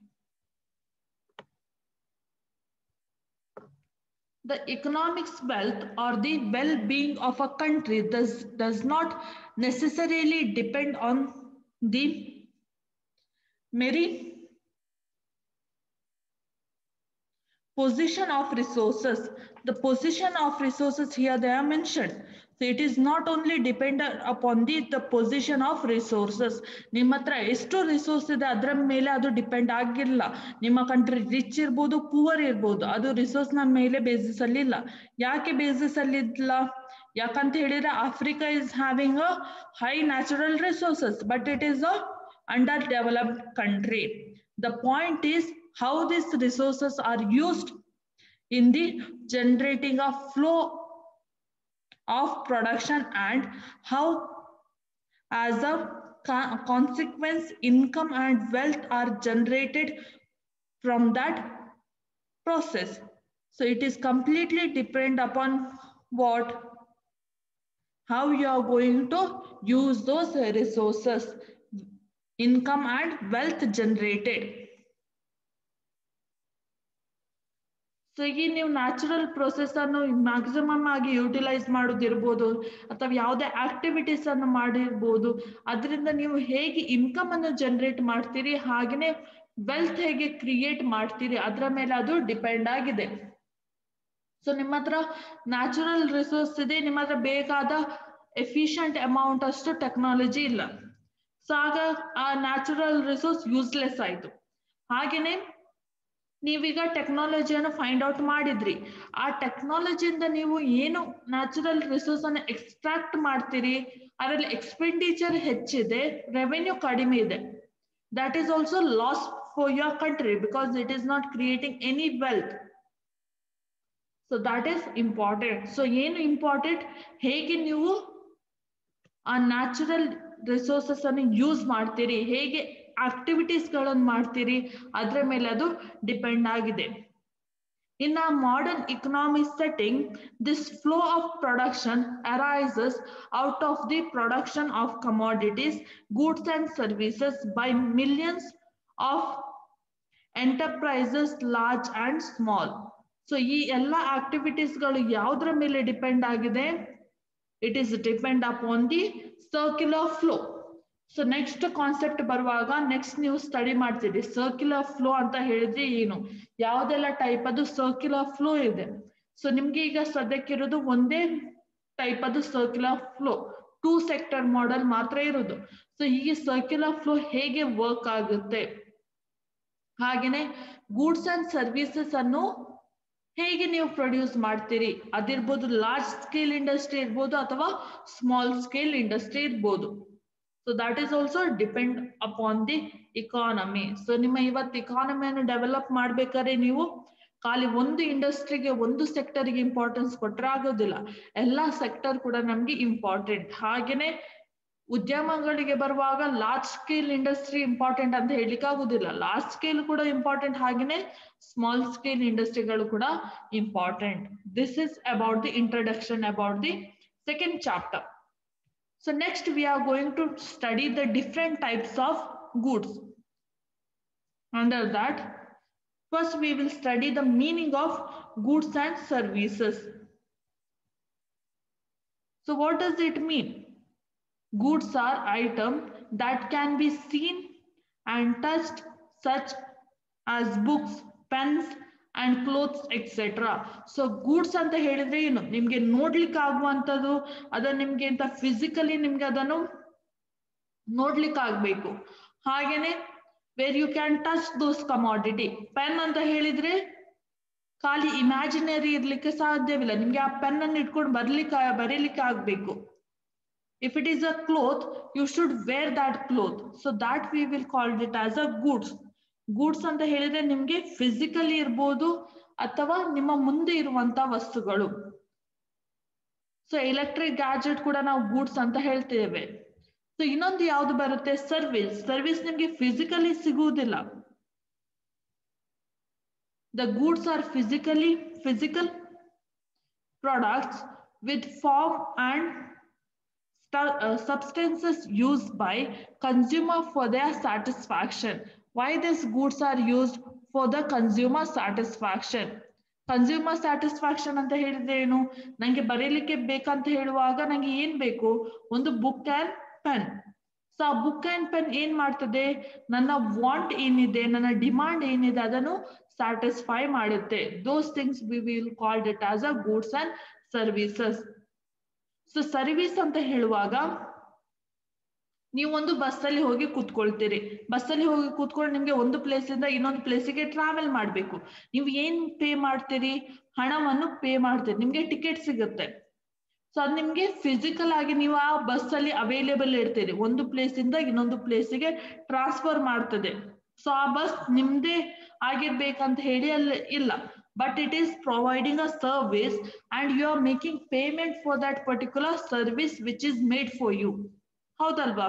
Speaker 1: The economics wealth or the well-being of a country does, does not necessarily depend on the very position of resources. The position of resources here they are mentioned. So it is not only dependent upon the, the position of resources. ನಿಮ್ಮ ಹತ್ರ ಎಷ್ಟು ರಿಸೋರ್ಸ್ ಇದೆ ಅದರ ಮೇಲೆ ಅದು ಡಿಪೆಂಡ್ ಆಗಿಲ್ಲ ನಿಮ್ಮ ಕಂಟ್ರಿ ರಿಚ್ ಇರ್ಬೋದು ಪೂವರ್ ಇರ್ಬೋದು ಅದು ರಿಸೋರ್ಸ್ ನ ಮೇಲೆ ಬೇಸಿಸ್ ಅಲ್ಲಿ ಇಲ್ಲ ಯಾಕೆ ಬೇಸಿಸ್ ಅಲ್ಲಿ ಇಲ್ಲ ಯಾಕಂತ ಹೇಳಿದ್ರೆ Africa is having a high natural resources but it is a under developed country the point is how these resources are used in the generating a flow of production and how as a co consequence income and wealth are generated from that process so it is completely depend upon what how you are going to use those resources income and wealth generated so ಈಗ ನೀವು ನ್ಯಾಚುರಲ್ ಪ್ರೊಸೆಸ್ ಅನ್ನು ಮ್ಯಾಕ್ಸಿಮಮ್ ಆಗಿ ಯುಟಿಲೈಸ್ ಮಾಡೋದಿರ್ಬೋದು ಅಥವಾ ಯಾವುದೇ ಆಕ್ಟಿವಿಟೀಸ್ ಅನ್ನು ಮಾಡಿರ್ಬೋದು ಅದರಿಂದ ನೀವು ಹೇಗೆ ಇನ್ಕಮ್ ಅನ್ನು ಜನರೇಟ್ ಮಾಡ್ತೀರಿ ಹಾಗೆಯೇ ವೆಲ್ತ್ ಹೇಗೆ ಕ್ರಿಯೇಟ್ ಮಾಡ್ತೀರಿ ಅದರ ಮೇಲೆ ಅದು ಡಿಪೆಂಡ್ ಆಗಿದೆ ಸೊ ನಿಮ್ಮ ಹತ್ರ ನ್ಯಾಚುರಲ್ ರಿಸೋರ್ಸ್ ಇದೆ ನಿಮ್ಮ ಹತ್ರ ಬೇಕಾದ ಎಫಿಷಿಯಂಟ್ ಅಮೌಂಟ್ ಅಷ್ಟು ಟೆಕ್ನಾಲಜಿ ಇಲ್ಲ ಸೊ ಆಗ ಆ ನ್ಯಾಚುರಲ್ ರಿಸೋರ್ಸ್ ಯೂಸ್ಲೆಸ್ ಆಯ್ತು ಹಾಗೇನೆ ನೀವೀಗ ಟೆಕ್ನಾಲಜಿಯನ್ನು ಫೈಂಡ್ ಔಟ್ ಮಾಡಿದ್ರಿ ಆ ಟೆಕ್ನಾಲಜಿಯಿಂದ ನೀವು ಏನು ನ್ಯಾಚುರಲ್ ರಿಸೋರ್ಸ್ ಅನ್ನು ಎಕ್ಸ್ಟ್ರಾಕ್ಟ್ ಮಾಡ್ತೀರಿ ಅದರಲ್ಲಿ ಎಕ್ಸ್ಪೆಂಡಿಚರ್ ಹೆಚ್ಚಿದೆ ರೆವೆನ್ಯೂ ಕಡಿಮೆ ಇದೆ that is also loss for your country because it is not creating any wealth so that is important so ಏನು ಇಂಪಾರ್ಟೆಂಟ್ ಹೇಗೆ ನೀವು ಆ ನ್ಯಾಚುರಲ್ ರಿಸೋರ್ಸಸ್ ಅನ್ನು ಯೂಸ್ ಮಾಡ್ತೀರಿ ಹೇಗೆ ಆಕ್ಟಿವಿಟೀಸ್ ಗಳನ್ನು ಮಾಡ್ತೀರಿ ಅದರ ಮೇಲೆ ಅದು ಡಿಪೆಂಡ್ ಆಗಿದೆ in a modern economic setting this flow of production arises out of the production of commodities goods and services by millions of enterprises large and small so ಈ ಎಲ್ಲ ಆಕ್ಟಿವಿಟೀಸ್ಗಳು ಯಾವುದರ ಮೇಲೆ ಡಿಪೆಂಡ್ ಆಗಿದೆ it is depend upon the circular flow so next concept ಬರುವಾಗ ನೆಕ್ಸ್ಟ್ ನೀವು ಸ್ಟಡಿ ಮಾಡ್ತೀರಿ ಸರ್ಕ್ಯುಲರ್ ಫ್ಲೋ ಅಂತ ಹೇಳಿದ್ರೆ ಏನು ಯಾವುದೆಲ್ಲ ಟೈಪ್ ಅದು ಸರ್ಕ್ಯುಲರ್ ಫ್ಲೋ ಇದೆ ಸೊ ನಿಮ್ಗೆ ಈಗ ಸದ್ಯಕ್ಕಿರೋದು ಒಂದೇ ಟೈಪ್ ಅದು circular flow two sector model ಮಾತ್ರ ಇರೋದು ಸೊ ಹೀಗೆ ಸರ್ಕ್ಯುಲರ್ ಫ್ಲೋ ಹೇಗೆ ವರ್ಕ್ ಆಗುತ್ತೆ ಹಾಗೇನೆ ಗೂಡ್ಸ್ ಅಂಡ್ ಸರ್ವಿಸಸ್ ಅನ್ನು ಹೇಗೆ ನೀವು ಪ್ರೊಡ್ಯೂಸ್ ಮಾಡ್ತೀರಿ ಅದಿರ್ಬೋದು ಲಾರ್ಜ್ ಸ್ಕೇಲ್ ಇಂಡಸ್ಟ್ರಿ ಇರ್ಬೋದು ಅಥವಾ ಸ್ಮಾಲ್ ಸ್ಕೇಲ್ ಇಂಡಸ್ಟ್ರಿ ಇರ್ಬೋದು so that is also depend upon the economy so ನಿಮ್ಮ ಇವತ್ತು ಇಕಾನಮಿಯನ್ನು ಡೆವಲಪ್ ಮಾಡ್ಬೇಕಾದ್ರೆ ನೀವು ಖಾಲಿ ಒಂದು ಇಂಡಸ್ಟ್ರಿಗೆ ಒಂದು ಸೆಕ್ಟರ್ಗೆ ಇಂಪಾರ್ಟೆನ್ಸ್ ಕೊಟ್ಟರೆ ಆಗೋದಿಲ್ಲ ಎಲ್ಲಾ ಸೆಕ್ಟರ್ ಕೂಡ ನಮ್ಗೆ ಇಂಪಾರ್ಟೆಂಟ್ ಹಾಗೇನೆ ಉದ್ಯಮಗಳಿಗೆ ಬರುವಾಗ ಲಾರ್ಜ್ ಸ್ಕೇಲ್ ಇಂಡಸ್ಟ್ರಿ ಇಂಪಾರ್ಟೆಂಟ್ ಅಂತ ಹೇಳಲಿಕ್ಕೆ ಆಗುದಿಲ್ಲ ಲಾರ್ಜ್ ಸ್ಕೇಲ್ ಕೂಡ ಇಂಪಾರ್ಟೆಂಟ್ ಹಾಗೇನೆ ಸ್ಮಾಲ್ ಸ್ಕೇಲ್ ಇಂಡಸ್ಟ್ರಿಗಳು ಕೂಡ important this is about the introduction about the second chapter So next we are going to study the different types of goods. Under that, first we will study the meaning of goods and services. So what does it mean? Goods are items that can be seen and touched such as books, pens, and clothes etcetera so goods ಅಂತ ಹೇಳಿದ್ರೆ ಏನು ನಿಮ್ಗೆ ನೋಡ್ಲಿಕ್ಕೆ ಆಗುವಂಥದ್ದು ಅದನ್ನ ನಿಮ್ಗೆ ಅಂತ ಫಿಸಿಕಲಿ ನಿಮ್ಗೆ ಅದನ್ನು ನೋಡ್ಲಿಕ್ಕೆ ಆಗ್ಬೇಕು ಹಾಗೇನೆ where you can touch those commodity pen ಅಂತ ಹೇಳಿದ್ರೆ ಖಾಲಿ ಇಮ್ಯಾಜಿನರಿ ಇರ್ಲಿಕ್ಕೆ ಸಾಧ್ಯವಿಲ್ಲ ನಿಮ್ಗೆ ಆ ಪೆನ್ ಅನ್ನು ಇಟ್ಕೊಂಡು ಬರ್ಲಿಕ್ಕೆ ಬರೀಲಿಕ್ಕೆ ಆಗ್ಬೇಕು If it is a cloth, you should wear that cloth. So that we will call it as a goods. Goods ಅಂತ ಹೇಳಿದ್ರೆ ನಿಮ್ಗೆ ಫಿಸಿಕಲಿ ಇರ್ಬೋದು ಅಥವಾ ನಿಮ್ಮ ಮುಂದೆ ಇರುವಂತ ವಸ್ತುಗಳು ಸೊ ಎಲೆಕ್ಟ್ರಿಕ್ ಗ್ಯಾಜೆಟ್ ಕೂಡ ನಾವು ಗೂಡ್ಸ್ ಅಂತ ಹೇಳ್ತೇವೆ ಸೊ ಇನ್ನೊಂದು ಯಾವ್ದು ಬರುತ್ತೆ ಸರ್ವಿಸ್ ಸರ್ವಿಸ್ ನಿಮ್ಗೆ ಫಿಸಿಕಲಿ ಸಿಗುವುದಿಲ್ಲ the goods are physically physical products with form and uh, substances used by consumer for their satisfaction. Why these goods are used for the consumer satisfaction? Consumer satisfaction ಅಂತ ಹೇಳಿದ್ರೆ ಏನು ನಂಗೆ ಬರೀಲಿಕ್ಕೆ ಬೇಕಂತ ಹೇಳುವಾಗ ನಂಗೆ ಏನ್ ಬೇಕು ಒಂದು ಬುಕ್ ಅಂಡ್ ಪೆನ್ ಸೊ ಆ ಬುಕ್ ಅಂಡ್ ಪೆನ್ ಏನ್ ಮಾಡ್ತದೆ ನನ್ನ ವಾಂಟ್ ಏನಿದೆ ನನ್ನ ಡಿಮಾಂಡ್ ಏನಿದೆ ಅದನ್ನು ಸ್ಯಾಟಿಸ್ಫೈ ಮಾಡುತ್ತೆ those things we will called it as a goods and services so service ಅಂತ ಹೇಳುವಾಗ ನೀವು ಒಂದು ಬಸ್ಸಲ್ಲಿ ಹೋಗಿ ಕೂತ್ಕೊಳ್ತೀರಿ ಬಸ್ಸಲ್ಲಿ ಹೋಗಿ ಕೂತ್ಕೊಂಡು ನಿಮ್ಗೆ ಒಂದು ಪ್ಲೇಸ್ ಇಂದ ಇನ್ನೊಂದು ಪ್ಲೇಸಿಗೆ ಟ್ರಾವೆಲ್ ಮಾಡ್ಬೇಕು ನೀವು ಏನ್ ಪೇ ಮಾಡ್ತೀರಿ ಹಣವನ್ನು ಪೇ ಮಾಡ್ತೀರಿ ನಿಮ್ಗೆ ಟಿಕೆಟ್ ಸಿಗುತ್ತೆ ಸೊ ಅದ್ ನಿಮ್ಗೆ ಫಿಸಿಕಲ್ ಆಗಿ ನೀವು ಆ ಬಸ್ ಅಲ್ಲಿ ಅವೈಲೇಬಲ್ ಇರ್ತೀರಿ ಒಂದು ಪ್ಲೇಸ್ ಇಂದ ಇನ್ನೊಂದು ಪ್ಲೇಸಿಗೆ ಟ್ರಾನ್ಸ್ಫರ್ ಮಾಡ್ತದೆ ಸೊ ಆ ಬಸ್ ನಿಮ್ದೇ ಆಗಿರ್ಬೇಕಂತ ಹೇಳಿ ಅಲ್ಲಿ ಇಲ್ಲ but it is providing a service and you are making payment for that particular service which is made for you ಹೌದಲ್ವಾ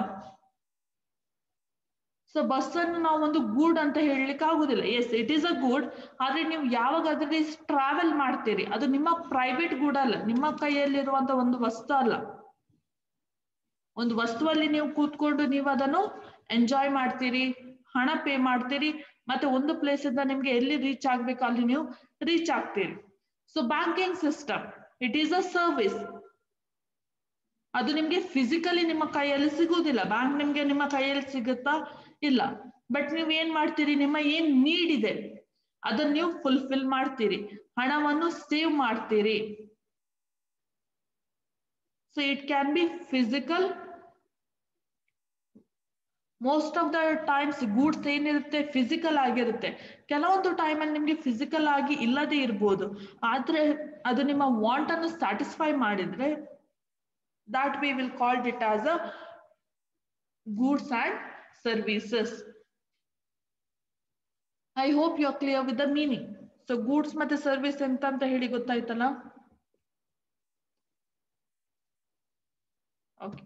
Speaker 1: ಸೊ ಬಸ್ ಅನ್ನು ನಾವು ಒಂದು ಗೂಡ್ ಅಂತ ಹೇಳಲಿಕ್ಕೆ ಆಗುದಿಲ್ಲ yes it is a good ಆದ್ರೆ ನೀವು ಯಾವಾಗ ಅದರಲ್ಲಿ ಟ್ರಾವೆಲ್ ಮಾಡ್ತೀರಿ ಅದು ನಿಮ್ಮ ಪ್ರೈವೇಟ್ ಗೂಡ್ ಅಲ್ಲ ನಿಮ್ಮ ಕೈಯಲ್ಲಿರುವಂತ ಒಂದು ವಸ್ತು ಅಲ್ಲ ಒಂದು ವಸ್ತುವಲ್ಲಿ ನೀವು ಕೂತ್ಕೊಂಡು ನೀವು ಅದನ್ನು ಎಂಜಾಯ್ ಮಾಡ್ತೀರಿ ಹಣ ಪೇ ಮಾಡ್ತೀರಿ ಮತ್ತೆ ಒಂದು ಪ್ಲೇಸ್ ಇಂದ ನಿಮ್ಗೆ ಎಲ್ಲಿ ರೀಚ್ ಆಗ್ಬೇಕು ಅಲ್ಲಿ ನೀವು ರೀಚ್ ಆಗ್ತೀರಿ so banking system it is a service ಅದು ನಿಮ್ಗೆ ಫಿಸಿಕಲಿ ನಿಮ್ಮ ಕೈಯಲ್ಲಿ ಸಿಗುವುದಿಲ್ಲ ಬ್ಯಾಂಕ್ ನಿಮ್ಗೆ ನಿಮ್ಮ ಕೈಯಲ್ಲಿ ಸಿಗುತ್ತಾ ಇಲ್ಲ ಬಟ್ ನೀವು ಏನ್ ಮಾಡ್ತೀರಿ ನಿಮ್ಮ ಏನ್ ನೀಡ್ ಇದೆ ಅದನ್ನ ನೀವು ಫುಲ್ಫಿಲ್ ಮಾಡ್ತೀರಿ ಹಣವನ್ನು ಸೇವ್ ಮಾಡ್ತೀರಿ so it can be physical most of the times goods ಏನಿರುತ್ತೆ ಫಿಸಿಕಲ್ ಆಗಿರುತ್ತೆ ಕೆಲವೊಂದು ಟೈಮಲ್ಲಿ ನಿಮ್ಗೆ ಫಿಸಿಕಲ್ ಆಗಿ ಇಲ್ಲದೆ ಇರ್ಬೋದು ಆದ್ರೆ ಅದು ನಿಮ್ಮ ವಾಂಟ್ ಅನ್ನು ಸ್ಯಾಟಿಸ್ಫೈ ಮಾಡಿದ್ರೆ that we will call it as a goods and services. I hope you are clear with the meaning. So goods ಮತ್ತೆ service ಎಂತ ಅಂತ ಹೇಳಿ ಗೊತ್ತಾಯ್ತಲ್ಲ Okay.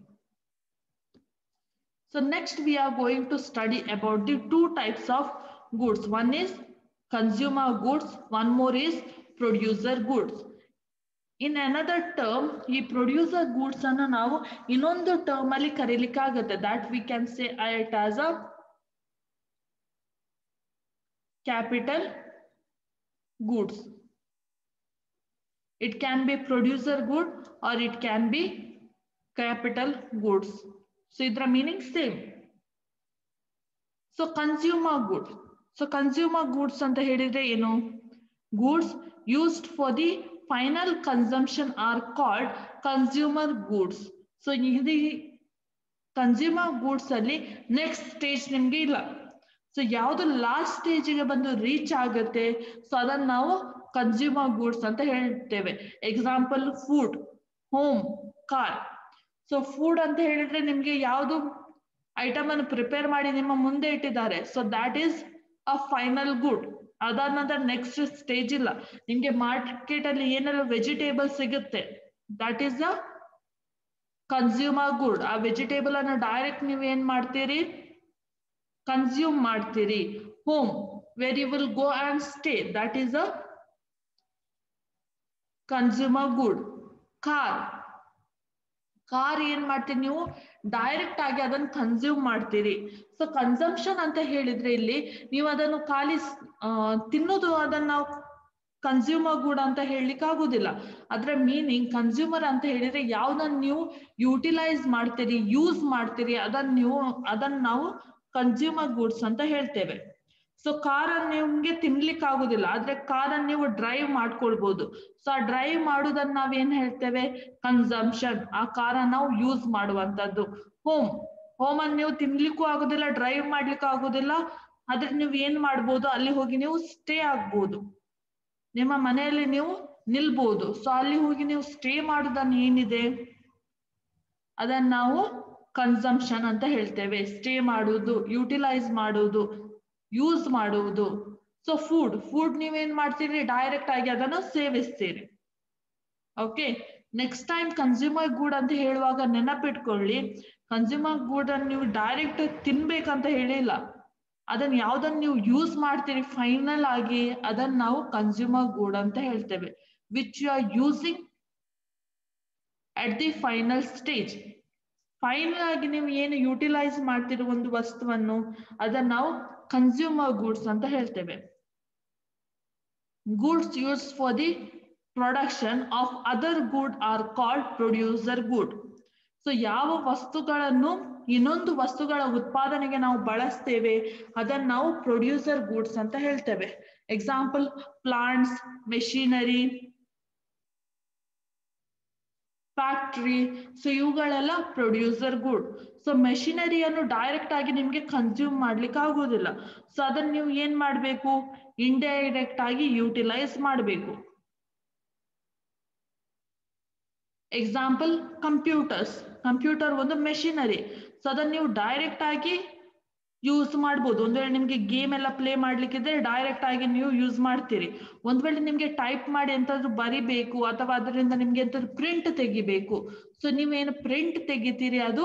Speaker 1: So next we are going to study about the two types of goods. One is consumer goods, one more is producer goods. In another term ಈ ಪ್ರೊಡ್ಯೂಸರ್ ಗೂಡ್ಸ್ ಅನ್ನು ನಾವು ಇನ್ನೊಂದು ಟರ್ಮ್ ಅಲ್ಲಿ ಕರೀಲಿಕ್ಕಾಗತ್ತೆ that we can say it as a capital goods it can be producer good or it can be capital goods so ಇದರ meaning same so consumer good so consumer goods ಅಂತ ಹೇಳಿದ್ರೆ ಏನು goods used for the final consumption are called consumer goods so ಇದು ಕನ್ಸ್ಯೂಮರ್ ಗೂಡ್ಸ್ ಅಲ್ಲಿ ನೆಕ್ಸ್ಟ್ ಸ್ಟೇಜ್ ನಿಮ್ಗೆ ಇಲ್ಲ ಸೊ ಯಾವುದು ಲಾಸ್ಟ್ ಸ್ಟೇಜಿಗೆ ಬಂದು ರೀಚ್ ಆಗುತ್ತೆ ಸೊ ಅದನ್ನ ನಾವು ಕನ್ಸ್ಯೂಮರ್ ಗೂಡ್ಸ್ ಅಂತ ಹೇಳ್ತೇವೆ example food home car so food ಅಂತ ಹೇಳಿದ್ರೆ ನಿಮ್ಗೆ ಯಾವುದು ಐಟಮ್ ಅನ್ನು ಪ್ರಿಪೇರ್ ಮಾಡಿ ನಿಮ್ಮ ಮುಂದೆ ಇಟ್ಟಿದ್ದಾರೆ so that is a final good ಅದಾದ ನಂತರ ನೆಕ್ಸ್ಟ್ ಸ್ಟೇಜ್ ಇಲ್ಲ ನಿಮ್ಗೆ ಮಾರ್ಕೆಟ್ ಅಲ್ಲಿ ಏನೆಲ್ಲ ವೆಜಿಟೇಬಲ್ ಸಿಗುತ್ತೆ that is a consumer good ಆ ವೆಜಿಟೇಬಲ್ ಅನ್ನ ಡೈರೆಕ್ಟ್ ನೀವು ಏನ್ ಮಾಡ್ತೀರಿ ಕನ್ಸ್ಯೂಮ್ ಮಾಡ್ತೀರಿ home where you will go and stay that is a consumer good car car ಏನ್ ಮಾಡ್ತೀರಿ ನೀವು ಡೈರೆಕ್ಟ್ ಆಗಿ ಅದನ್ನ ಕನ್ಸ್ಯೂಮ್ ಮಾಡ್ತೀರಿ ಸೊ ಕನ್ಸಂಪ್ಷನ್ ಅಂತ ಹೇಳಿದ್ರೆ ಇಲ್ಲಿ ನೀವು ಅದನ್ನು ಖಾಲಿ ತಿನ್ನೋದು ಅದನ್ನ ನಾವು ಕನ್ಸ್ಯೂಮರ್ ಗುಡ್ ಅಂತ ಹೇಳಲಿಕ್ಕೆ ಆಗುದಿಲ್ಲ ಅದ್ರ ಮೀನಿಂಗ್ ಕನ್ಸ್ಯೂಮರ್ ಅಂತ ಹೇಳಿದ್ರೆ ಯಾವ್ದನ್ನ ನೀವು ಯುಟಿಲೈಸ್ ಮಾಡ್ತೀರಿ ಯೂಸ್ ಮಾಡ್ತೀರಿ ಅದನ್ನ ನೀವು ಅದನ್ನ ನಾವು ಕನ್ಸ್ಯೂಮರ್ ಗೂಡ್ಸ್ ಅಂತ ಹೇಳ್ತೇವೆ ಸೊ ಕಾರ್ ಅನ್ನು ನಿಮ್ಗೆ ತಿನ್ಲಿಕ್ಕೆ ಆಗುದಿಲ್ಲ ಆದ್ರೆ ಕಾರ್ ಅನ್ನು ನೀವು ಡ್ರೈವ್ ಮಾಡ್ಕೊಳ್ಬಹುದು ಸೊ ಆ ಡ್ರೈವ್ ಮಾಡುದನ್ನ ನಾವ್ ಏನ್ ಹೇಳ್ತೇವೆ ಕನ್ಸಂಪ್ಷನ್ ಆ ಕಾರ್ ನಾವು ಯೂಸ್ ಮಾಡುವಂತದ್ದು ಹೋಮ್ ಹೋಮ್ ಅನ್ನು ನೀವು ತಿನ್ಲಿಕ್ಕೂ ಆಗುದಿಲ್ಲ ಡ್ರೈವ್ ಮಾಡ್ಲಿಕ್ಕೂ ಆಗುದಿಲ್ಲ ಆದ್ರೆ ನೀವು ಏನ್ ಮಾಡ್ಬೋದು ಅಲ್ಲಿ ಹೋಗಿ ನೀವು ಸ್ಟೇ ಆಗ್ಬೋದು ನಿಮ್ಮ ಮನೆಯಲ್ಲಿ ನೀವು ನಿಲ್ಬಹುದು ಸೊ ಅಲ್ಲಿ ಹೋಗಿ ನೀವು ಸ್ಟೇ ಮಾಡುದನ್ನ ಏನಿದೆ ಅದನ್ನ ನಾವು ಕನ್ಸಂಪ್ಷನ್ ಅಂತ ಹೇಳ್ತೇವೆ ಸ್ಟೇ ಮಾಡುವುದು ಯುಟಿಲೈಸ್ ಮಾಡುವುದು ಯೂಸ್ ಮಾಡುವುದು ಸೊ ಫುಡ್ ಫುಡ್ ನೀವೇನ್ ಮಾಡ್ತೀರಿ ಡೈರೆಕ್ಟ್ ಆಗಿ ಅದನ್ನು ಸೇವಿಸ್ತೀರಿ okay next time consumer good ಅಂತ ಹೇಳುವಾಗ ನೆನಪಿಟ್ಕೊಳ್ಳಿ ಕನ್ಸ್ಯೂಮರ್ ಗುಡ್ ಅನ್ನು ನೀವು ಡೈರೆಕ್ಟ್ ತಿನ್ಬೇಕಂತ ಹೇಳಿಲ್ಲ ಅದನ್ನ ಯಾವ್ದನ್ನ ನೀವು ಯೂಸ್ ಮಾಡ್ತೀರಿ ಫೈನಲ್ ಆಗಿ ಅದನ್ನ ನಾವು ಕನ್ಸ್ಯೂಮರ್ ಗುಡ್ ಅಂತ ಹೇಳ್ತೇವೆ which you are using at the final stage final ಆಗಿ ನೀವು ಏನು ಯುಟಿಲೈಸ್ ಮಾಡ್ತಿರೋ ಒಂದು ವಸ್ತುವನ್ನು ಅದನ್ನ ನಾವು ಕನ್ಸ್ಯೂಮರ್ ಗೂಡ್ಸ್ ಅಂತ ಹೇಳ್ತೇವೆ goods use for the production of other good are called producer good so ಯಾವ ವಸ್ತುಗಳನ್ನು ಇನ್ನೊಂದು ವಸ್ತುಗಳ ಉತ್ಪಾದನೆಗೆ ನಾವು ಬಳಸ್ತೇವೆ ಅದನ್ನ ನಾವು ಪ್ರೊಡ್ಯೂಸರ್ ಗೂಡ್ಸ್ ಅಂತ ಹೇಳ್ತೇವೆ example plants machinery factory so ಇವುಗಳೆಲ್ಲ ಪ್ರೊಡ್ಯೂಸರ್ ಗುಡ್ ಸೊ ಮೆಷಿನರಿಯನ್ನು ಡೈರೆಕ್ಟ್ ಆಗಿ ನಿಮ್ಗೆ ಕನ್ಸ್ಯೂಮ್ ಮಾಡ್ಲಿಕ್ಕೆ ಆಗುವುದಿಲ್ಲ ಸೊ ಅದನ್ನ ನೀವು ಏನ್ ಮಾಡ್ಬೇಕು ಇಂಡೈರೆಕ್ಟ್ ಆಗಿ ಯುಟಿಲೈಸ್ ಮಾಡಬೇಕು ಎಕ್ಸಾಂಪಲ್ ಕಂಪ್ಯೂಟರ್ಸ್ ಕಂಪ್ಯೂಟರ್ ಒಂದು ಮೆಷಿನರಿ ಸೊ ಅದನ್ನ ನೀವು ಡೈರೆಕ್ಟ್ ಆಗಿ ಯೂಸ್ ಮಾಡ್ಬೋದು ಒಂದ್ ವೇಳೆ ನಿಮ್ಗೆ ಗೇಮ್ ಎಲ್ಲ ಪ್ಲೇ ಮಾಡ್ಲಿಕ್ಕಿದ್ರೆ ಡೈರೆಕ್ಟ್ ಆಗಿ ನೀವು ಯೂಸ್ ಮಾಡ್ತೀರಿ ಒಂದ್ ವೇಳೆ ನಿಮ್ಗೆ ಟೈಪ್ ಮಾಡಿ ಎಂತಾದ್ರೂ ಬರಿಬೇಕು ಅಥವಾ ಅದರಿಂದ ನಿಮ್ಗೆ ಎಂತಾದ್ರು ಪ್ರಿಂಟ್ ತೆಗಿಬೇಕು ಸೊ ನೀವೇನು ಪ್ರಿಂಟ್ ತೆಗಿತೀರಿ ಅದು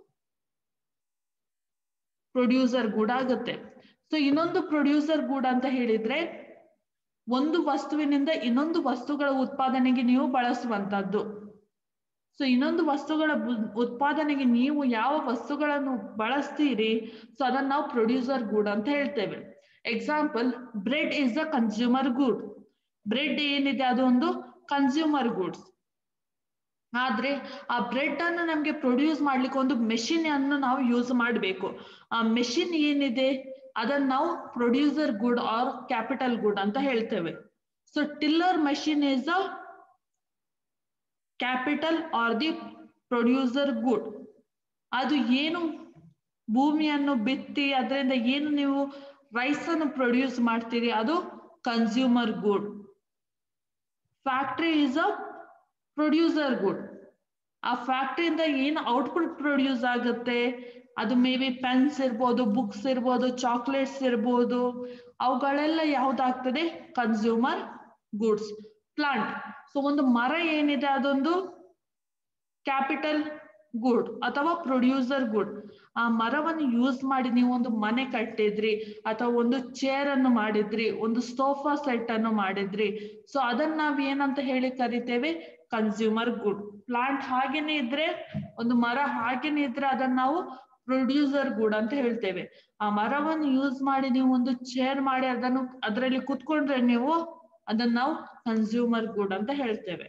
Speaker 1: ಪ್ರೊಡ್ಯೂಸರ್ ಗೂಡ್ ಆಗುತ್ತೆ ಸೊ ಇನ್ನೊಂದು ಪ್ರೊಡ್ಯೂಸರ್ ಗೂಡ್ ಅಂತ ಹೇಳಿದ್ರೆ ಒಂದು ವಸ್ತುವಿನಿಂದ ಇನ್ನೊಂದು ವಸ್ತುಗಳ ಉತ್ಪಾದನೆಗೆ ನೀವು ಬಳಸುವಂತದ್ದು ಸೊ ಇನ್ನೊಂದು ವಸ್ತುಗಳ ಉತ್ಪಾದನೆಗೆ ನೀವು ಯಾವ ವಸ್ತುಗಳನ್ನು ಬಳಸ್ತೀರಿ ಸೊ ಅದನ್ನ ನಾವು ಪ್ರೊಡ್ಯೂಸರ್ ಗುಡ್ ಅಂತ ಹೇಳ್ತೇವೆ example bread is a consumer good bread ಏನಿದೆ ಅದು ಒಂದು ಕನ್ಸ್ಯೂಮರ್ ಗುಡ್ಸ್ ಆದ್ರೆ ಆ ಬ್ರೆಡ್ ಅನ್ನು ನಮ್ಗೆ ಪ್ರೊಡ್ಯೂಸ್ ಮಾಡ್ಲಿಕ್ಕೆ ಒಂದು ಮೆಷಿನ್ ಅನ್ನು ನಾವು ಯೂಸ್ ಮಾಡಬೇಕು ಆ ಮೆಷಿನ್ ಏನಿದೆ ಅದನ್ನ ನಾವು producer good or capital good ಅಂತ ಹೇಳ್ತೇವೆ so tiller machine is a capital or the producer good ಅದು ಏನು ಭೂಮಿಯನ್ನು ಬಿತ್ತಿ ಅದರಿಂದ ಏನು ನೀವು ರೈಸ್ ಅನ್ನು ಪ್ರೊಡ್ಯೂಸ್ ಮಾಡ್ತೀರಿ ಅದು consumer good factory is a producer good ಆ ಫ್ಯಾಕ್ಟ್ರಿಯಿಂದ ಏನು ಔಟ್ಪುಟ್ ಪ್ರೊಡ್ಯೂಸ್ ಆಗುತ್ತೆ ಅದು ಮೇ ಬಿ ಪೆನ್ಸ್ ಇರ್ಬೋದು ಬುಕ್ಸ್ ಇರ್ಬೋದು ಚಾಕ್ಲೇಟ್ಸ್ ಇರ್ಬೋದು ಅವುಗಳೆಲ್ಲ ಯಾವ್ದಾಗ್ತದೆ ಕನ್ಸ್ಯೂಮರ್ ಗುಡ್ಸ್ ಪ್ಲಾಂಟ್ ಸೊ ಒಂದು ಮರ ಏನಿದೆ ಅದೊಂದು ಕ್ಯಾಪಿಟಲ್ ಗುಡ್ ಅಥವಾ ಪ್ರೊಡ್ಯೂಸರ್ ಗುಡ್ ಆ ಮರವನ್ನು ಯೂಸ್ ಮಾಡಿ ನೀವು ಒಂದು ಮನೆ ಕಟ್ಟಿದ್ರಿ ಅಥವಾ ಒಂದು ಚೇರ್ ಅನ್ನು ಮಾಡಿದ್ರಿ ಒಂದು ಸೋಫಾ ಸೆಟ್ ಅನ್ನು ಮಾಡಿದ್ರಿ ಸೊ ಅದನ್ನ ನಾವ್ ಏನಂತ ಹೇಳಿ ಕರಿತೇವೆ ಕನ್ಸ್ಯೂಮರ್ ಗುಡ್ ಪ್ಲಾಂಟ್ ಹಾಗೇನೆ ಇದ್ರೆ ಒಂದು ಮರ ಹಾಗೇನೆ ಇದ್ರೆ ಅದನ್ನ ನಾವು ಪ್ರೊಡ್ಯೂಸರ್ ಗುಡ್ ಅಂತ ಹೇಳ್ತೇವೆ ಆ ಮರವನ್ನು ಯೂಸ್ ಮಾಡಿ ನೀವು ಒಂದು ಚೇರ್ ಮಾಡಿ ಅದನ್ನು ಅದರಲ್ಲಿ ಕುತ್ಕೊಂಡ್ರೆ ನೀವು ಅದನ್ನ ನಾವು ಕನ್ಸ್ಯೂಮರ್ ಗುಡ್ ಅಂತ ಹೇಳ್ತೇವೆ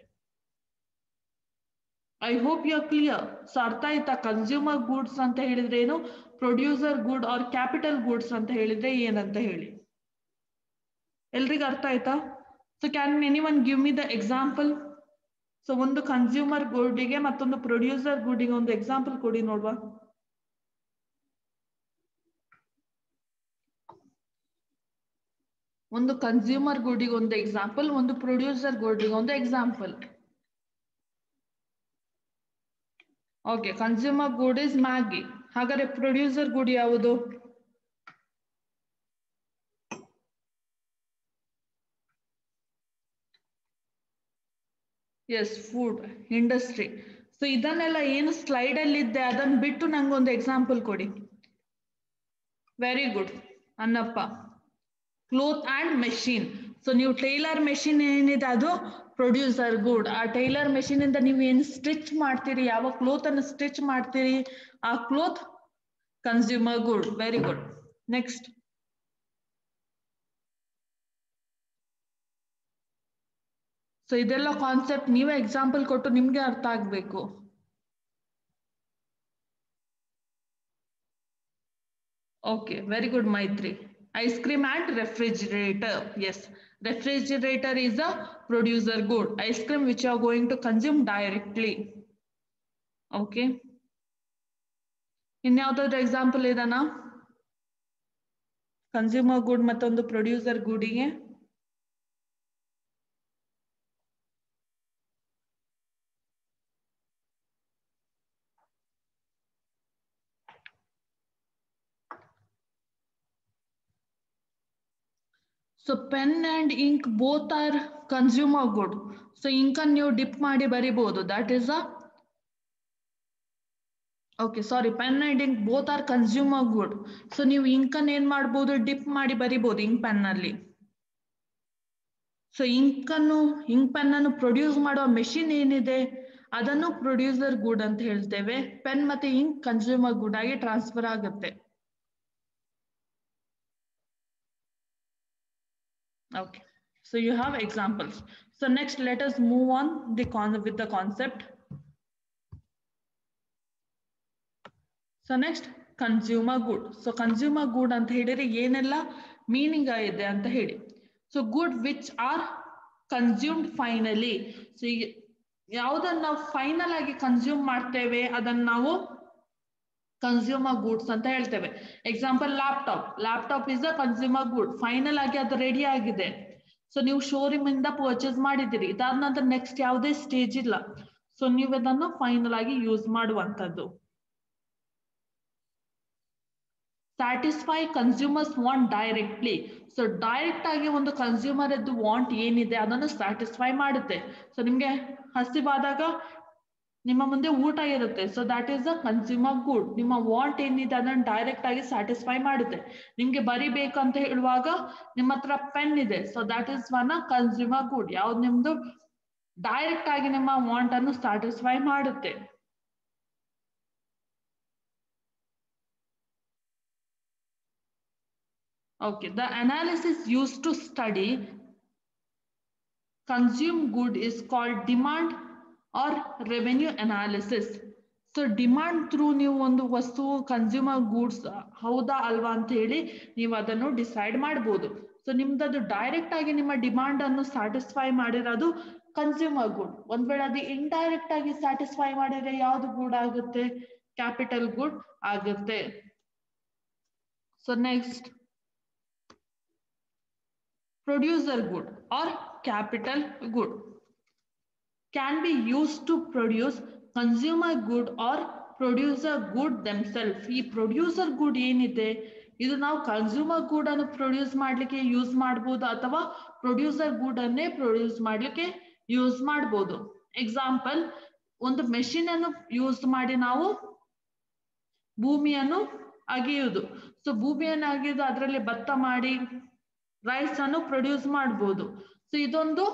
Speaker 1: I hope you are clear so ಅರ್ಥ ಆಯ್ತಾ ಕನ್ಸ್ಯೂಮರ್ ಗೂಡ್ಸ್ ಅಂತ ಹೇಳಿದ್ರೆ ಏನು producer good or capital goods ಅಂತ ಹೇಳಿದ್ರೆ ಏನಂತ ಹೇಳಿ ಎಲ್ರಿಗೂ ಅರ್ಥ ಆಯ್ತಾ so can any one give me the example so ಒಂದು ಕನ್ಸ್ಯೂಮರ್ ಗುಡ್ಗೆ ಮತ್ತೊಂದು ಪ್ರೊಡ್ಯೂಸರ್ ಗುಡ್ಗೆ ಒಂದು ಎಕ್ಸಾಂಪಲ್ ಕೊಡಿ ನೋಡುವ ಒಂದು ಕನ್ಸ್ಯೂಮರ್ ಗುಡಿಗೆ ಒಂದು ಎಕ್ಸಾಂಪಲ್ ಒಂದು ಪ್ರೊಡ್ಯೂಸರ್ ಗುಡಿಗೆ ಒಂದು example okay consumer good is Maggi ಹಾಗಾದ್ರೆ ಪ್ರೊಡ್ಯೂಸರ್ ಗುಡ್ ಯಾವುದು ಎಸ್ ಫುಡ್ ಇಂಡಸ್ಟ್ರಿ ಸೊ ಇದನ್ನೆಲ್ಲ ಏನು ಸ್ಲೈಡ್ ಅಲ್ಲಿ ಇದ್ದೆ ಅದನ್ನ ಬಿಟ್ಟು ನಂಗೆ ಒಂದು ಎಕ್ಸಾಂಪಲ್ ಕೊಡಿ very good Annappa cloth and machine so ನೀವು ಟೈಲರ್ ಮೆಷಿನ್ ಏನಿದೆ ಅದು ಪ್ರೊಡ್ಯೂಸರ್ ಗುಡ್ ಆ ಟೈಲರ್ ಮೆಷಿನ್ ಇಂದ ನೀವು ಏನು ಸ್ಟಿಚ್ ಮಾಡ್ತೀರಿ ಯಾವ ಕ್ಲೋತ್ ಅನ್ನು ಸ್ಟಿಚ್ ಮಾಡ್ತೀರಿ ಆ cloth consumer good very good next so ಇದೆಲ್ಲ ಕಾನ್ಸೆಪ್ಟ್ ನೀವೇ ಎಕ್ಸಾಂಪಲ್ ಕೊಟ್ಟು ನಿಮ್ಗೆ ಅರ್ಥ ಆಗ್ಬೇಕು okay very good Maitri ice cream and refrigerator yes refrigerator is a producer good ice cream which you are going to consume directly okay ಇನ್ಯಾವ್ದಾದ್ರು ಎಕ್ಸಾಂಪಲ್ ಇದನಾ ಕನ್ಸ್ಯೂಮರ್ ಗುಡ್ ಮತ್ತೊಂದು ಪ್ರೊಡ್ಯೂಸರ್ ಗುಡಿಗೆ so pen and ink both are consumer good so ink ಅನ್ನು ನೀವು ಡಿಪ್ ಮಾಡಿ ಬರಿಬಹುದು that is a okay sorry pen and ink both are consumer good so ನೀವು ಇಂಕ್ ಅನ್ನು ಏನ್ ಮಾಡ್ಬೋದು ಡಿಪ್ ಮಾಡಿ ಬರಿಬಹುದು ಇಂಕ್ ಪೆನ್ ಅಲ್ಲಿ ಸೊ ಇಂಕ್ ಅನ್ನು ಇಂಕ್ ಪೆನ್ ಅನ್ನು ಪ್ರೊಡ್ಯೂಸ್ ಮಾಡುವ ಮೆಷಿನ್ ಏನಿದೆ ಅದನ್ನು ಪ್ರೊಡ್ಯೂಸರ್ ಗುಡ್ ಅಂತ ಹೇಳ್ತೇವೆ ಪೆನ್ ಮತ್ತೆ ಇಂಕ್ ಕನ್ಸ್ಯೂಮರ್ ಗುಡ್ ಆಗಿ ಟ್ರಾನ್ಸ್ಫರ್ ಆಗುತ್ತೆ Okay, so you have examples. So next, let us move on the con with the concept. So next, consumer good. So consumer good ಅಂತ ಹೇಳಿದ್ರೆ ಏನೆಲ್ಲ ಮೀನಿಂಗ್ ಇದೆ ಅಂತ ಹೇಳಿ so good which are consumed finally so ಯಾವುದನ್ನ ನಾವು ಫೈನಲ್ ಆಗಿ ಕನ್ಸ್ಯೂಮ್ ಮಾಡ್ತೇವೆ ಅದನ್ನ ನಾವು ಕನ್ಸ್ಯೂಮರ್ ಗೂಡ್ಸ್ ಅಂತ ಹೇಳ್ತೇವೆ example laptop laptop is a consumer good final ಆಗಿ ಅದು ರೆಡಿ ಆಗಿದೆ ಸೊ ನೀವು ಶೋರೂಮ್ ಇಂದ ಪರ್ಚೇಸ್ ಮಾಡಿದ್ದೀರಿ ಇದಾದ ನಂತರ ನೆಕ್ಸ್ಟ್ ಯಾವುದೇ ಸ್ಟೇಜ್ ಇಲ್ಲ ಸೊ ನೀವು ಅದನ್ನು ಫೈನಲ್ ಆಗಿ ಯೂಸ್ ಮಾಡುವಂತದ್ದು satisfy consumers want directly so direct ಆಗಿ ಒಂದು ಕನ್ಸ್ಯೂಮರ್ ಎದ್ದು ವಾಂಟ್ ಏನಿದೆ ಅದನ್ನು ಸ್ಯಾಟಿಸ್ಫೈ ಮಾಡುತ್ತೆ ಸೊ ನಿಮ್ಗೆ ಹಸಿವಾದಾಗ ನಿಮ್ಮ ಮುಂದೆ ಊಟ ಇರುತ್ತೆ so that is a consumer good ನಿಮ್ಮ ವಾಂಟ್ ಏನಿದೆ ಅದನ್ನು ಡೈರೆಕ್ಟ್ ಆಗಿ ಸ್ಯಾಟಿಸ್ಫೈ ಮಾಡುತ್ತೆ ನಿಮ್ಗೆ ಬರಿಬೇಕು ಅಂತ ಹೇಳುವಾಗ ನಿಮ್ಮ ಹತ್ರ ಪೆನ್ ಇದೆ so that is one a consumer good ಯಾವ್ದು ನಿಮ್ದು ಡೈರೆಕ್ಟ್ ಆಗಿ ನಿಮ್ಮ ವಾಂಟ್ ಅನ್ನು ಸ್ಯಾಟಿಸ್ಫೈ ಮಾಡುತ್ತೆ Okay, the analysis used to study consume good is called demand or revenue analysis. So demand through ನೀವು ಒಂದು ವಸ್ತು ಕನ್ಸ್ಯೂಮರ್ ಗೂಡ್ಸ್ ಹೌದಾ ಅಲ್ವಾ ಅಂತ ಹೇಳಿ ನೀವು ಅದನ್ನು ಡಿಸೈಡ್ ಮಾಡ್ಬೋದು ಸೊ ನಿಮ್ದದು ಡೈರೆಕ್ಟ್ ಆಗಿ ನಿಮ್ಮ ಡಿಮಾಂಡ್ ಅನ್ನು ಸ್ಯಾಟಿಸ್ಫೈ ಮಾಡಿರೋದು ಕನ್ಸ್ಯೂಮರ್ ಗುಡ್ ಒಂದ್ ವೇಳೆ ಅದು ಇಂಡೈರೆಕ್ಟ್ ಆಗಿ ಸ್ಯಾಟಿಸ್ಫೈ ಮಾಡಿದ್ರೆ ಯಾವ್ದು ಗುಡ್ ಆಗುತ್ತೆ ಕ್ಯಾಪಿಟಲ್ ಗುಡ್ ಆಗುತ್ತೆ so next producer good or capital good can be used to produce consumer good or producer good themselves ಈ producer good ಏನಿದೆ ಇದು ನಾವು ಕನ್ಸ್ಯೂಮರ್ ಗುಡ್ ಅನ್ನು ಪ್ರೊಡ್ಯೂಸ್ ಮಾಡ್ಲಿಕ್ಕೆ ಯೂಸ್ ಮಾಡ್ಬೋದು ಅಥವಾ ಪ್ರೊಡ್ಯೂಸರ್ ಗುಡ್ ಅನ್ನೇ ಪ್ರೊಡ್ಯೂಸ್ ಮಾಡ್ಲಿಕ್ಕೆ ಯೂಸ್ ಮಾಡ್ಬೋದು ಎಕ್ಸಾಂಪಲ್ ಒಂದು ಮೆಷಿನ್ ಅನ್ನು ಯೂಸ್ ಮಾಡಿ ನಾವು ಭೂಮಿಯನ್ನು ಅಗೆಯುವುದು ಸೊ ಭೂಮಿಯನ್ನು ಅಗೆಯುವುದು ಅದರಲ್ಲಿ ಭತ್ತ ಮಾಡಿ ರೈಸ್ ಅನ್ನು ಪ್ರೊಡ್ಯೂಸ್ ಮಾಡ್ಬೋದು ಸೊ ಇದೊಂದು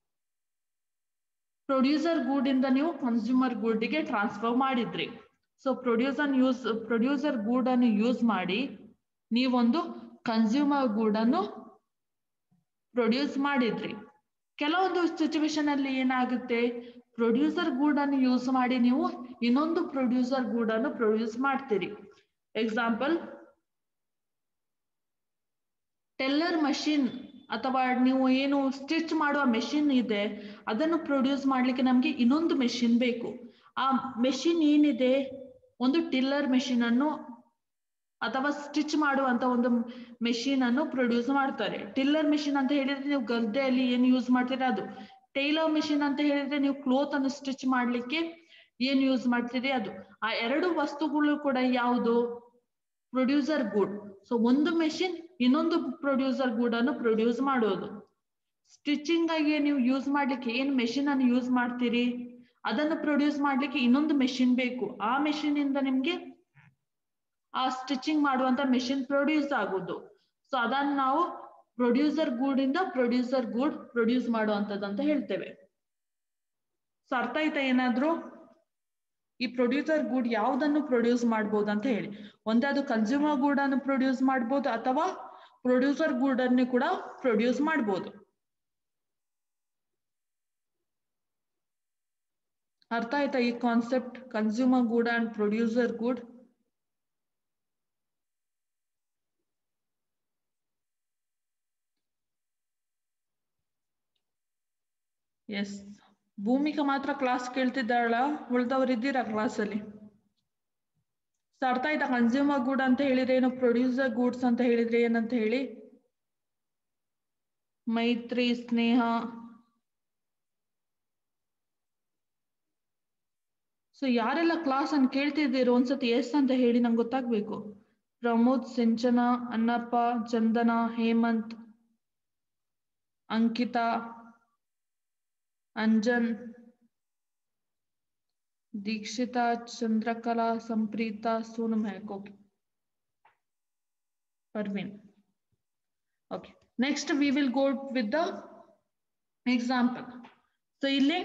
Speaker 1: ಪ್ರೊಡ್ಯೂಸರ್ ಗೂಡ್ ಇಂದ ನೀವು ಕನ್ಸ್ಯೂಮರ್ ಗೂಡ್ಗೆ ಟ್ರಾನ್ಸ್ಫರ್ ಮಾಡಿದ್ರಿ so producer use producer good ಅನ್ನು ಯೂಸ್ ಮಾಡಿ ನೀವೊಂದು ಕನ್ಸ್ಯೂಮರ್ ಗೂಡ್ ಅನ್ನು ಪ್ರೊಡ್ಯೂಸ್ ಮಾಡಿದ್ರಿ ಕೆಲವೊಂದು ಸಿಚುವೇಶನ್ ಅಲ್ಲಿ ಏನಾಗುತ್ತೆ ಪ್ರೊಡ್ಯೂಸರ್ ಗೂಡ್ ಅನ್ನು ಯೂಸ್ ಮಾಡಿ ನೀವು ಇನ್ನೊಂದು ಪ್ರೊಡ್ಯೂಸರ್ ಗೂಡ್ ಅನ್ನು ಪ್ರೊಡ್ಯೂಸ್ ಮಾಡ್ತೀರಿ ಎಕ್ಸಾಂಪಲ್ ಟೆಲ್ಲರ್ ಮಷಿನ್ ಅಥವಾ ನೀವು ಏನು ಸ್ಟಿಚ್ ಮಾಡುವ ಮೆಷಿನ್ ಇದೆ ಅದನ್ನು ಪ್ರೊಡ್ಯೂಸ್ ಮಾಡ್ಲಿಕ್ಕೆ ನಮ್ಗೆ ಇನ್ನೊಂದು ಮೆಷಿನ್ ಬೇಕು ಆ ಮೆಷಿನ್ ಏನಿದೆ ಒಂದು ಟಿಲ್ಲರ್ ಮೆಷಿನ್ ಅನ್ನು ಅಥವಾ ಸ್ಟಿಚ್ ಮಾಡುವಂತ ಒಂದು ಮೆಷಿನ್ ಅನ್ನು ಪ್ರೊಡ್ಯೂಸ್ ಮಾಡ್ತಾರೆ ಟಿಲ್ಲರ್ ಮೆಷಿನ್ ಅಂತ ಹೇಳಿದ್ರೆ ನೀವು ಗದ್ದೆಯಲ್ಲಿ ಏನು ಯೂಸ್ ಮಾಡ್ತೀರಾ ಅದು ಟೈಲರ್ ಮೆಷಿನ್ ಅಂತ ಹೇಳಿದ್ರೆ ನೀವು ಕ್ಲೋತ್ ಅನ್ನು ಸ್ಟಿಚ್ ಮಾಡ್ಲಿಕ್ಕೆ ಏನ್ ಯೂಸ್ ಮಾಡ್ತೀರಿ ಅದು ಆ ಎರಡು ವಸ್ತುಗಳು ಕೂಡ ಯಾವುದು ಪ್ರೊಡ್ಯೂಸರ್ ಗುಡ್ ಸೊ ಒಂದು ಮೆಷಿನ್ ಇನ್ನೊಂದು ಪ್ರೊಡ್ಯೂಸರ್ ಗೂಡ್ ಅನ್ನು ಪ್ರೊಡ್ಯೂಸ್ ಮಾಡೋದು ಸ್ಟಿಚಿಂಗ್ ಆಗಿ ನೀವು ಯೂಸ್ ಮಾಡ್ಲಿಕ್ಕೆ ಏನ್ ಮೆಷಿನ್ ಅನ್ನು ಯೂಸ್ ಮಾಡ್ತೀರಿ ಅದನ್ನು ಪ್ರೊಡ್ಯೂಸ್ ಮಾಡ್ಲಿಕ್ಕೆ ಇನ್ನೊಂದು ಮೆಷಿನ್ ಬೇಕು ಆ ಮೆಷಿನ್ ಇಂದ ನಿಮ್ಗೆ ಆ ಸ್ಟಿಚಿಂಗ್ ಮಾಡುವಂತ ಮೆಷಿನ್ ಪ್ರೊಡ್ಯೂಸ್ ಆಗುದು ಸೊ ಅದನ್ನ ನಾವು ಪ್ರೊಡ್ಯೂಸರ್ ಗೂಡ್ ಇಂದ ಪ್ರೊಡ್ಯೂಸರ್ ಗೂಡ್ ಪ್ರೊಡ್ಯೂಸ್ ಮಾಡುವಂತದ್ದು ಅಂತ ಹೇಳ್ತೇವೆ ಸೊ ಅರ್ಥ ಆಯ್ತಾ ಏನಾದ್ರು ಈ ಪ್ರೊಡ್ಯೂಸರ್ ಗೂಡ್ ಯಾವುದನ್ನು ಪ್ರೊಡ್ಯೂಸ್ ಮಾಡ್ಬೋದು ಅಂತ ಹೇಳಿ ಒಂದೇ ಅದು ಕನ್ಸ್ಯೂಮರ್ ಗೂಡ್ ಅನ್ನು ಪ್ರೊಡ್ಯೂಸ್ ಮಾಡ್ಬೋದು ಅಥವಾ ಪ್ರೊಡ್ಯೂಸರ್ ಗೂಡ್ ಅನ್ನು ಕೂಡ ಪ್ರೊಡ್ಯೂಸ್ ಮಾಡ್ಬೋದು ಅರ್ಥ ಆಯ್ತಾ ಈ concept consumer good and producer good yes Bhoomika ಮಾತ್ರ ಕ್ಲಾಸ್ ಕೇಳ್ತಿದ್ದಾಳ ಉಳ್ದವ್ರು ಇದ್ದೀರಾ ಕ್ಲಾಸಲ್ಲಿ ಸೊ ಅರ್ಥ ಆಯ್ತಾ ಕನ್ಸ್ಯೂಮರ್ ಗುಡ್ ಅಂತ ಹೇಳಿದ್ರೆ ಏನು ಪ್ರೊಡ್ಯೂಸರ್ ಗೂಡ್ಸ್ ಅಂತ ಹೇಳಿದ್ರೆ ಏನಂತ ಹೇಳಿ ಮೈತ್ರಿ ಸ್ನೇಹ ಸೊ ಯಾರೆಲ್ಲ ಕ್ಲಾಸ್ ಅನ್ನು ಕೇಳ್ತಿದ್ದೀರೋ ಒಂದ್ಸತಿ ಎಸ್ ಅಂತ ಹೇಳಿ ನಂಗೆ ಗೊತ್ತಾಗ್ಬೇಕು Pramod Sinchana Annappa Chandana Hemanth Ankitha Anjan Dikshitha Chandrakala Sampritha Sonu Mehak okay Parveen okay next we will go with the example so ಇಲ್ಲಿ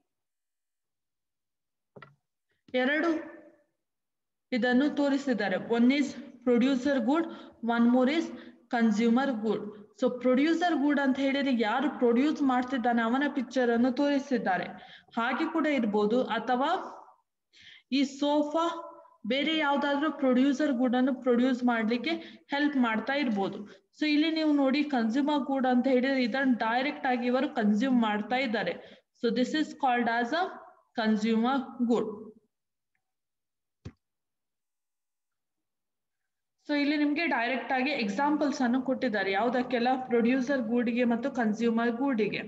Speaker 1: ಎರಡು ಇದನ್ನು ತೋರಿಸಿದ್ದಾರೆ one is producer good one more is consumer good so producer good ಅಂತ ಹೇಳಿದ್ರೆ ಯಾರು ಪ್ರೊಡ್ಯೂಸ್ ಮಾಡ್ತಿದ್ದಾನೆ ಅವನ ಪಿಕ್ಚರ್ ಅನ್ನು ತೋರಿಸಿದ್ದಾರೆ ಹಾಗೆ ಕೂಡ ಇರ್ಬೋದು ಅಥವಾ ಈ ಸೋಫಾ ಬೇರೆ ಯಾವ್ದಾದ್ರು ಪ್ರೊಡ್ಯೂಸರ್ ಗುಡ್ ಅನ್ನು ಪ್ರೊಡ್ಯೂಸ್ ಮಾಡ್ಲಿಕ್ಕೆ ಹೆಲ್ಪ್ ಮಾಡ್ತಾ ಇರ್ಬೋದು ಸೊ ಇಲ್ಲಿ ನೀವು ನೋಡಿ ಕನ್ಸ್ಯೂಮರ್ ಗುಡ್ ಅಂತ ಹೇಳಿದ್ರೆ ಇದನ್ನ ಡೈರೆಕ್ಟ್ ಆಗಿ ಇವರು ಕನ್ಸ್ಯೂಮ್ ಮಾಡ್ತಾ ಇದ್ದಾರೆ so this is called as a consumer good so ಇಲ್ಲಿ ನಿಮ್ಗೆ ಡೈರೆಕ್ಟ್ ಆಗಿ ಎಕ್ಸಾಂಪಲ್ಸ್ ಅನ್ನು ಕೊಟ್ಟಿದ್ದಾರೆ ಯಾವ್ದಕ್ಕೆಲ್ಲ ಪ್ರೊಡ್ಯೂಸರ್ ಗೂಡಿಗೆ ಮತ್ತು ಕನ್ಸ್ಯೂಮರ್ ಗೂಡಿಗೆ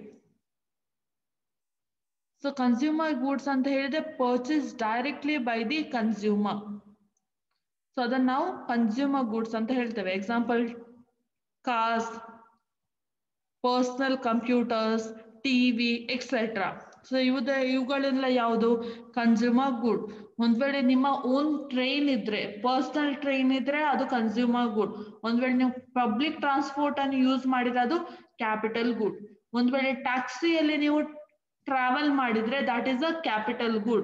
Speaker 1: ಸೊ ಕನ್ಸ್ಯೂಮರ್ ಗೂಡ್ಸ್ ಅಂತ ಹೇಳಿದ್ರೆ purchase directly by the consumer so ಅದನ್ನ ನಾವು ಕನ್ಸ್ಯೂಮರ್ ಗೂಡ್ಸ್ ಅಂತ ಹೇಳ್ತೇವೆ example cars personal computers TV etcetera so ಇವುದ ಇವುಗಳೆಲ್ಲ ಯಾವುದು ಕನ್ಸ್ಯೂಮರ್ ಗುಡ್ ಒಂದ್ ವೇಳೆ ನಿಮ್ಮ ಓನ್ ಟ್ರೈನ್ ಇದ್ರೆ ಪರ್ಸನಲ್ ಟ್ರೈನ್ ಇದ್ರೆ ಅದು ಕನ್ಸ್ಯೂಮರ್ ಗುಡ್ ಒಂದ್ ವೇಳೆ ನೀವು ಪಬ್ಲಿಕ್ ಟ್ರಾನ್ಸ್ಪೋರ್ಟ್ ಅನ್ನು ಯೂಸ್ ಮಾಡಿದ್ರೆ ಅದು ಕ್ಯಾಪಿಟಲ್ ಗುಡ್ ಒಂದ್ ವೇಳೆ ಟ್ಯಾಕ್ಸಿಯಲ್ಲಿ ನೀವು ಟ್ರಾವೆಲ್ ಮಾಡಿದ್ರೆ that is a capital good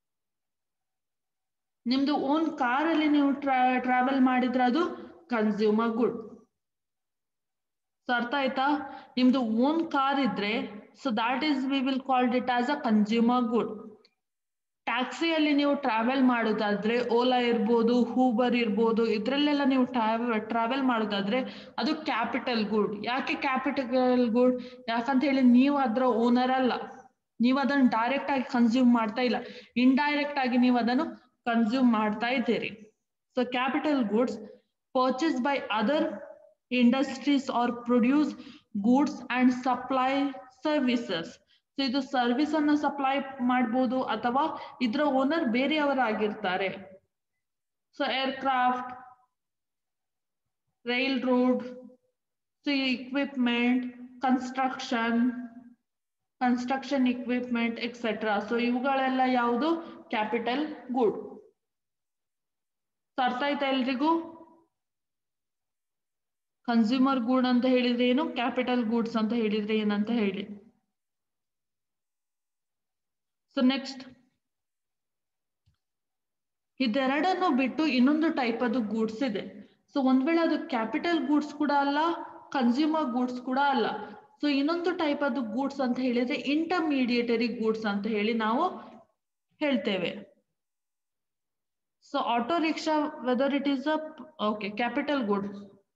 Speaker 1: ನಿಮ್ದು ಓನ್ ಕಾರಲ್ಲಿ ನೀವು ಟ್ರಾವೆಲ್ ಮಾಡಿದ್ರೆ ಅದು ಕನ್ಸ್ಯೂಮರ್ ಗುಡ್ ಸೊ ಅರ್ಥ ಆಯ್ತಾ ನಿಮ್ದು ಓನ್ ಕಾರ್ ಇದ್ರೆ so that is we will called it as a consumer good ಟ್ಯಾಕ್ಸಿಯಲ್ಲಿ ನೀವು ಟ್ರಾವೆಲ್ ಮಾಡೋದಾದ್ರೆ ಓಲಾ ಇರ್ಬೋದು ಹೂಬರ್ ಇರ್ಬೋದು ಇದ್ರಲ್ಲೆಲ್ಲ ನೀವು ಟ್ರಾವೆಲ್ ಮಾಡೋದಾದ್ರೆ ಅದು ಕ್ಯಾಪಿಟಲ್ ಗುಡ್ ಯಾಕೆ ಕ್ಯಾಪಿಟಲ್ ಗುಡ್ ಯಾಕಂತ ಹೇಳಿ ನೀವು ಅದರ ಓನರ್ ಅಲ್ಲ ನೀವು ಅದನ್ನು ಡೈರೆಕ್ಟ್ ಆಗಿ ಕನ್ಸ್ಯೂಮ್ ಮಾಡ್ತಾ ಇಲ್ಲ ಇಂಡೈರೆಕ್ಟ್ ಆಗಿ ನೀವು ಅದನ್ನು ಕನ್ಸ್ಯೂಮ್ ಮಾಡ್ತಾ ಇದ್ದೀರಿ so capital goods purchase by other industries are produce goods and supply services so ಇದು ಸರ್ವಿಸ್ ಅನ್ನು ಸಪ್ಲೈ ಮಾಡ್ಬೋದು ಅಥವಾ ಇದರ ಓನರ್ ಬೇರೆಯವರಾಗಿರ್ತಾರೆ so aircraft rail road so equipment construction construction equipment etcetera so ಇವುಗಳೆಲ್ಲ ಯಾವುದು ಕ್ಯಾಪಿಟಲ್ ಗುಡ್ ಅರ್ಥ ಆಯ್ತಾ ಎಲ್ರಿಗೂ ಕನ್ಸ್ಯೂಮರ್ ಗುಡ್ ಅಂತ ಹೇಳಿದ್ರೆ ಏನು ಕ್ಯಾಪಿಟಲ್ ಗೂಡ್ಸ್ ಅಂತ ಹೇಳಿದ್ರೆ ಏನಂತ ಹೇಳಿ ಸೊ ನೆಕ್ಸ್ಟ್ ಇದೆರಡನ್ನು ಬಿಟ್ಟು ಇನ್ನೊಂದು ಟೈಪ್ ಅದು ಗೂಡ್ಸ್ ಇದೆ ಸೊ ಒಂದ್ ವೇಳೆ ಅದು ಕ್ಯಾಪಿಟಲ್ ಗೂಡ್ಸ್ ಕೂಡ ಅಲ್ಲ ಕನ್ಸ್ಯೂಮರ್ ಗೂಡ್ಸ್ ಕೂಡ ಅಲ್ಲ ಸೊ ಇನ್ನೊಂದು ಟೈಪ್ ಅದು ಗೂಡ್ಸ್ ಅಂತ ಹೇಳಿದ್ರೆ ಇಂಟರ್ಮೀಡಿಯೇಟರಿ ಗೂಡ್ಸ್ ಅಂತ ಹೇಳಿ ನಾವು ಹೇಳ್ತೇವೆ so auto rickshaw whether it is a okay capital good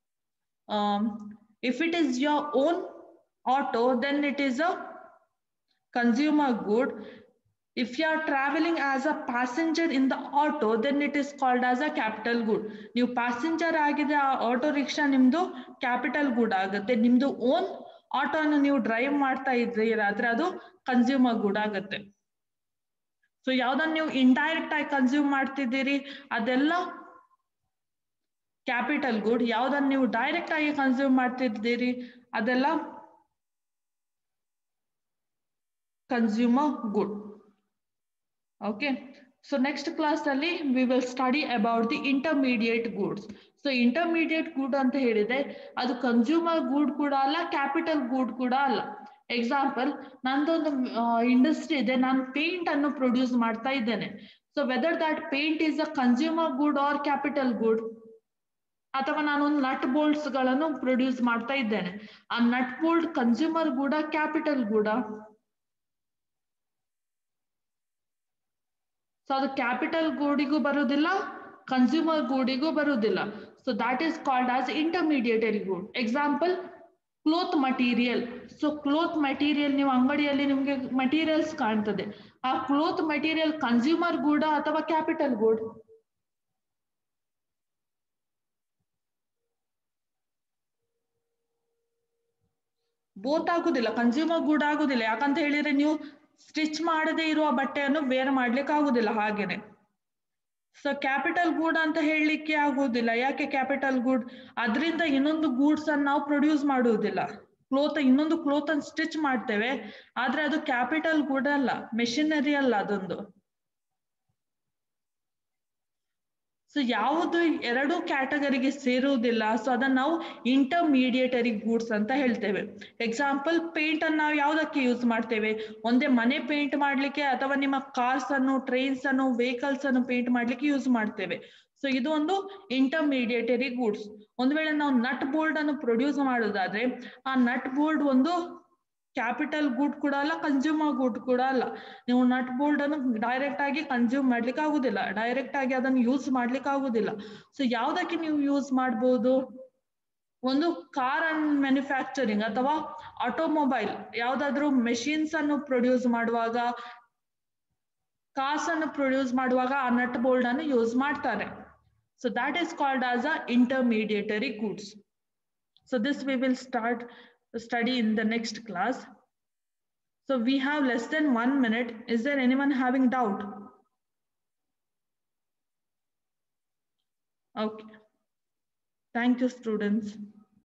Speaker 1: if it is your own auto then it is a consumer good if you are traveling as a passenger in the auto then it is called as a capital good ನೀವು ಪ್ಯಾಸೆಂಜರ್ ಆಗಿದೆ ಆ ಆಟೋ ರಿಕ್ಷಾ ನಿಮ್ದು ಕ್ಯಾಪಿಟಲ್ ಗುಡ್ ಆಗುತ್ತೆ ನಿಮ್ದು ಓನ್ ಆಟೋನ ನೀವು ಡ್ರೈವ್ ಮಾಡ್ತಾ ಇದ್ದೀರಾದ್ರೆ ಅದು ಕನ್ಸ್ಯೂಮರ್ ಗುಡ್ ಆಗುತ್ತೆ ಸೊ ಯಾವ್ದನ್ನ ನೀವು ಇಂಡೈರೆಕ್ಟ್ ಆಗಿ ಕನ್ಸ್ಯೂಮ್ ಮಾಡ್ತಿದ್ದೀರಿ ಅದೆಲ್ಲ ಕ್ಯಾಪಿಟಲ್ ಗುಡ್ ಯಾವ್ದನ್ನ ನೀವು ಡೈರೆಕ್ಟ್ ಆಗಿ ಕನ್ಸ್ಯೂಮ್ ಮಾಡ್ತಿದ್ದೀರಿ ಅದೆಲ್ಲ consumer good okay so next class ಅಲ್ಲಿ we will study about the intermediate goods so intermediate good ಅಂತ ಹೇಳಿದ್ರೆ ಅದು ಕನ್ಸ್ಯೂಮರ್ ಗುಡ್ ಕೂಡ ಅಲ್ಲ ಕ್ಯಾಪಿಟಲ್ ಗುಡ್ ಕೂಡ ಅಲ್ಲ ಎಕ್ಸಾಂಪಲ್ ನಂದೊಂದು ಇಂಡಸ್ಟ್ರಿ ಇದೆ ನಾನು ಪೇಂಟ್ ಅನ್ನು ಪ್ರೊಡ್ಯೂಸ್ ಮಾಡ್ತಾ ಇದ್ದೇನೆ so whether that paint is a consumer good or capital good ಅಥವಾ ನಾನೊಂದು ನಟ್ ಬೋಲ್ಟ್ಸ್ ಗಳನ್ನು ಪ್ರೊಡ್ಯೂಸ್ ಮಾಡ್ತಾ ಇದ್ದೇನೆ ಆ ನಟ್ ಬೋಲ್ಟ್ ಕನ್ಸ್ಯೂಮರ್ ಗೂಡ ಕ್ಯಾಪಿಟಲ್ ಗೂಡ ಸೊ ಅದು ಕ್ಯಾಪಿಟಲ್ ಗೂಡಿಗೂ ಬರುವುದಿಲ್ಲ ಕನ್ಸ್ಯೂಮರ್ ಗೂಡಿಗೂ ಬರುವುದಿಲ್ಲ so that is called as intermediatory good example cloth material so cloth material ನೀವು ಅಂಗಡಿಯಲ್ಲಿ ನಿಮಗೆ ಮಟೀರಿಯಲ್ಸ್ ಕಾಣ್ತದೆ ಆ ಕ್ಲೋತ್ ಮಟೀರಿಯಲ್ ಕನ್ಸ್ಯೂಮರ್ ಗೂಡ ಅಥವಾ ಕ್ಯಾಪಿಟಲ್ ಗೂಡ್ ಬೋತ್ ಆಗುದಿಲ್ಲ ಕನ್ಸ್ಯೂಮರ್ ಗುಡ್ ಆಗುದಿಲ್ಲ ಯಾಕಂತ ಹೇಳಿದ್ರೆ ನೀವು ಸ್ಟಿಚ್ ಮಾಡದೇ ಇರುವ ಬಟ್ಟೆಯನ್ನು ವೇರ್ ಮಾಡ್ಲಿಕ್ಕೆ ಆಗುದಿಲ್ಲ ಹಾಗೇನೆ ಸೊ ಕ್ಯಾಪಿಟಲ್ ಗೂಡ್ ಅಂತ ಹೇಳಲಿಕ್ಕೆ ಆಗುವುದಿಲ್ಲ ಯಾಕೆ ಕ್ಯಾಪಿಟಲ್ ಗೂಡ್ ಅದರಿಂದ ಇನ್ನೊಂದು ಗೂಡ್ಸ್ ಅನ್ನು ನಾವು ಪ್ರೊಡ್ಯೂಸ್ ಮಾಡುವುದಿಲ್ಲ ಕ್ಲೋತ್ ಇನ್ನೊಂದು ಕ್ಲೋತ್ ಅನ್ನು ಸ್ಟಿಚ್ ಮಾಡ್ತೇವೆ ಆದ್ರೆ ಅದು ಕ್ಯಾಪಿಟಲ್ ಗುಡ್ ಅಲ್ಲ ಮೆಷಿನರಿ ಅಲ್ಲ ಅದೊಂದು ಸೊ ಯಾವುದು ಎರಡು ಕ್ಯಾಟಗರಿಗೆ ಸೇರುವುದಿಲ್ಲ ಸೊ ಅದನ್ನ ನಾವು ಇಂಟರ್ಮೀಡಿಯೇಟರಿ ಗೂಡ್ಸ್ ಅಂತ ಹೇಳ್ತೇವೆ ಎಕ್ಸಾಂಪಲ್ ಪೇಂಟ್ ಅನ್ನು ನಾವು ಯಾವ್ದಕ್ಕೆ ಯೂಸ್ ಮಾಡ್ತೇವೆ ಒಂದೇ ಮನೆ ಪೇಂಟ್ ಮಾಡ್ಲಿಕ್ಕೆ ಅಥವಾ ನಿಮ್ಮ ಕಾರ್ಸ್ ಅನ್ನು ಟ್ರೈನ್ಸ್ ಅನ್ನು ವೆಹಿಕಲ್ಸ್ ಅನ್ನು ಪೇಂಟ್ ಮಾಡ್ಲಿಕ್ಕೆ ಯೂಸ್ ಮಾಡ್ತೇವೆ ಸೊ ಇದು ಒಂದು ಇಂಟರ್ಮೀಡಿಯೇಟರಿ ಗೂಡ್ಸ್ ಒಂದ್ ವೇಳೆ ನಾವು ನಟ್ ಬೋಲ್ಡ್ ಅನ್ನು ಪ್ರೊಡ್ಯೂಸ್ ಮಾಡೋದಾದ್ರೆ ಆ ನಟ್ ಬೋಲ್ಡ್ ಒಂದು ಕ್ಯಾಪಿಟಲ್ ಗುಡ್ ಕೂಡ ಅಲ್ಲ ಕನ್ಸ್ಯೂಮರ್ ಗುಡ್ ಕೂಡ ಅಲ್ಲ ನೀವು ನಟ್ ಬೋಲ್ಡ್ ಅನ್ನು ಡೈರೆಕ್ಟ್ ಆಗಿ ಕನ್ಸ್ಯೂಮ್ ಮಾಡ್ಲಿಕ್ಕೆ ಆಗುದಿಲ್ಲ ಡೈರೆಕ್ಟ್ ಆಗಿ ಅದನ್ನು ಯೂಸ್ ಮಾಡ್ಲಿಕ್ಕೆ ಆಗುದಿಲ್ಲ ಸೊ ಯಾವ್ದಕ್ಕೆ ನೀವು ಯೂಸ್ ಮಾಡ್ಬೋದು ಒಂದು ಕಾರ್ ಅಂಡ್ ಮ್ಯಾನುಫ್ಯಾಕ್ಚರಿಂಗ್ ಅಥವಾ ಆಟೋಮೊಬೈಲ್ ಯಾವ್ದಾದ್ರು ಮೆಷಿನ್ಸ್ ಅನ್ನು ಪ್ರೊಡ್ಯೂಸ್ ಮಾಡುವಾಗ ಕಾರ್ಸ್ ಅನ್ನು ಪ್ರೊಡ್ಯೂಸ್ ಮಾಡುವಾಗ ಆ ನಟ್ ಬೋಲ್ಡ್ ಅನ್ನು ಯೂಸ್ ಮಾಡ್ತಾರೆ so that is called as a intermediatory goods so this we will start study in the next class. So we have less than one minute. Is there anyone having doubt? Okay. Thank you, students.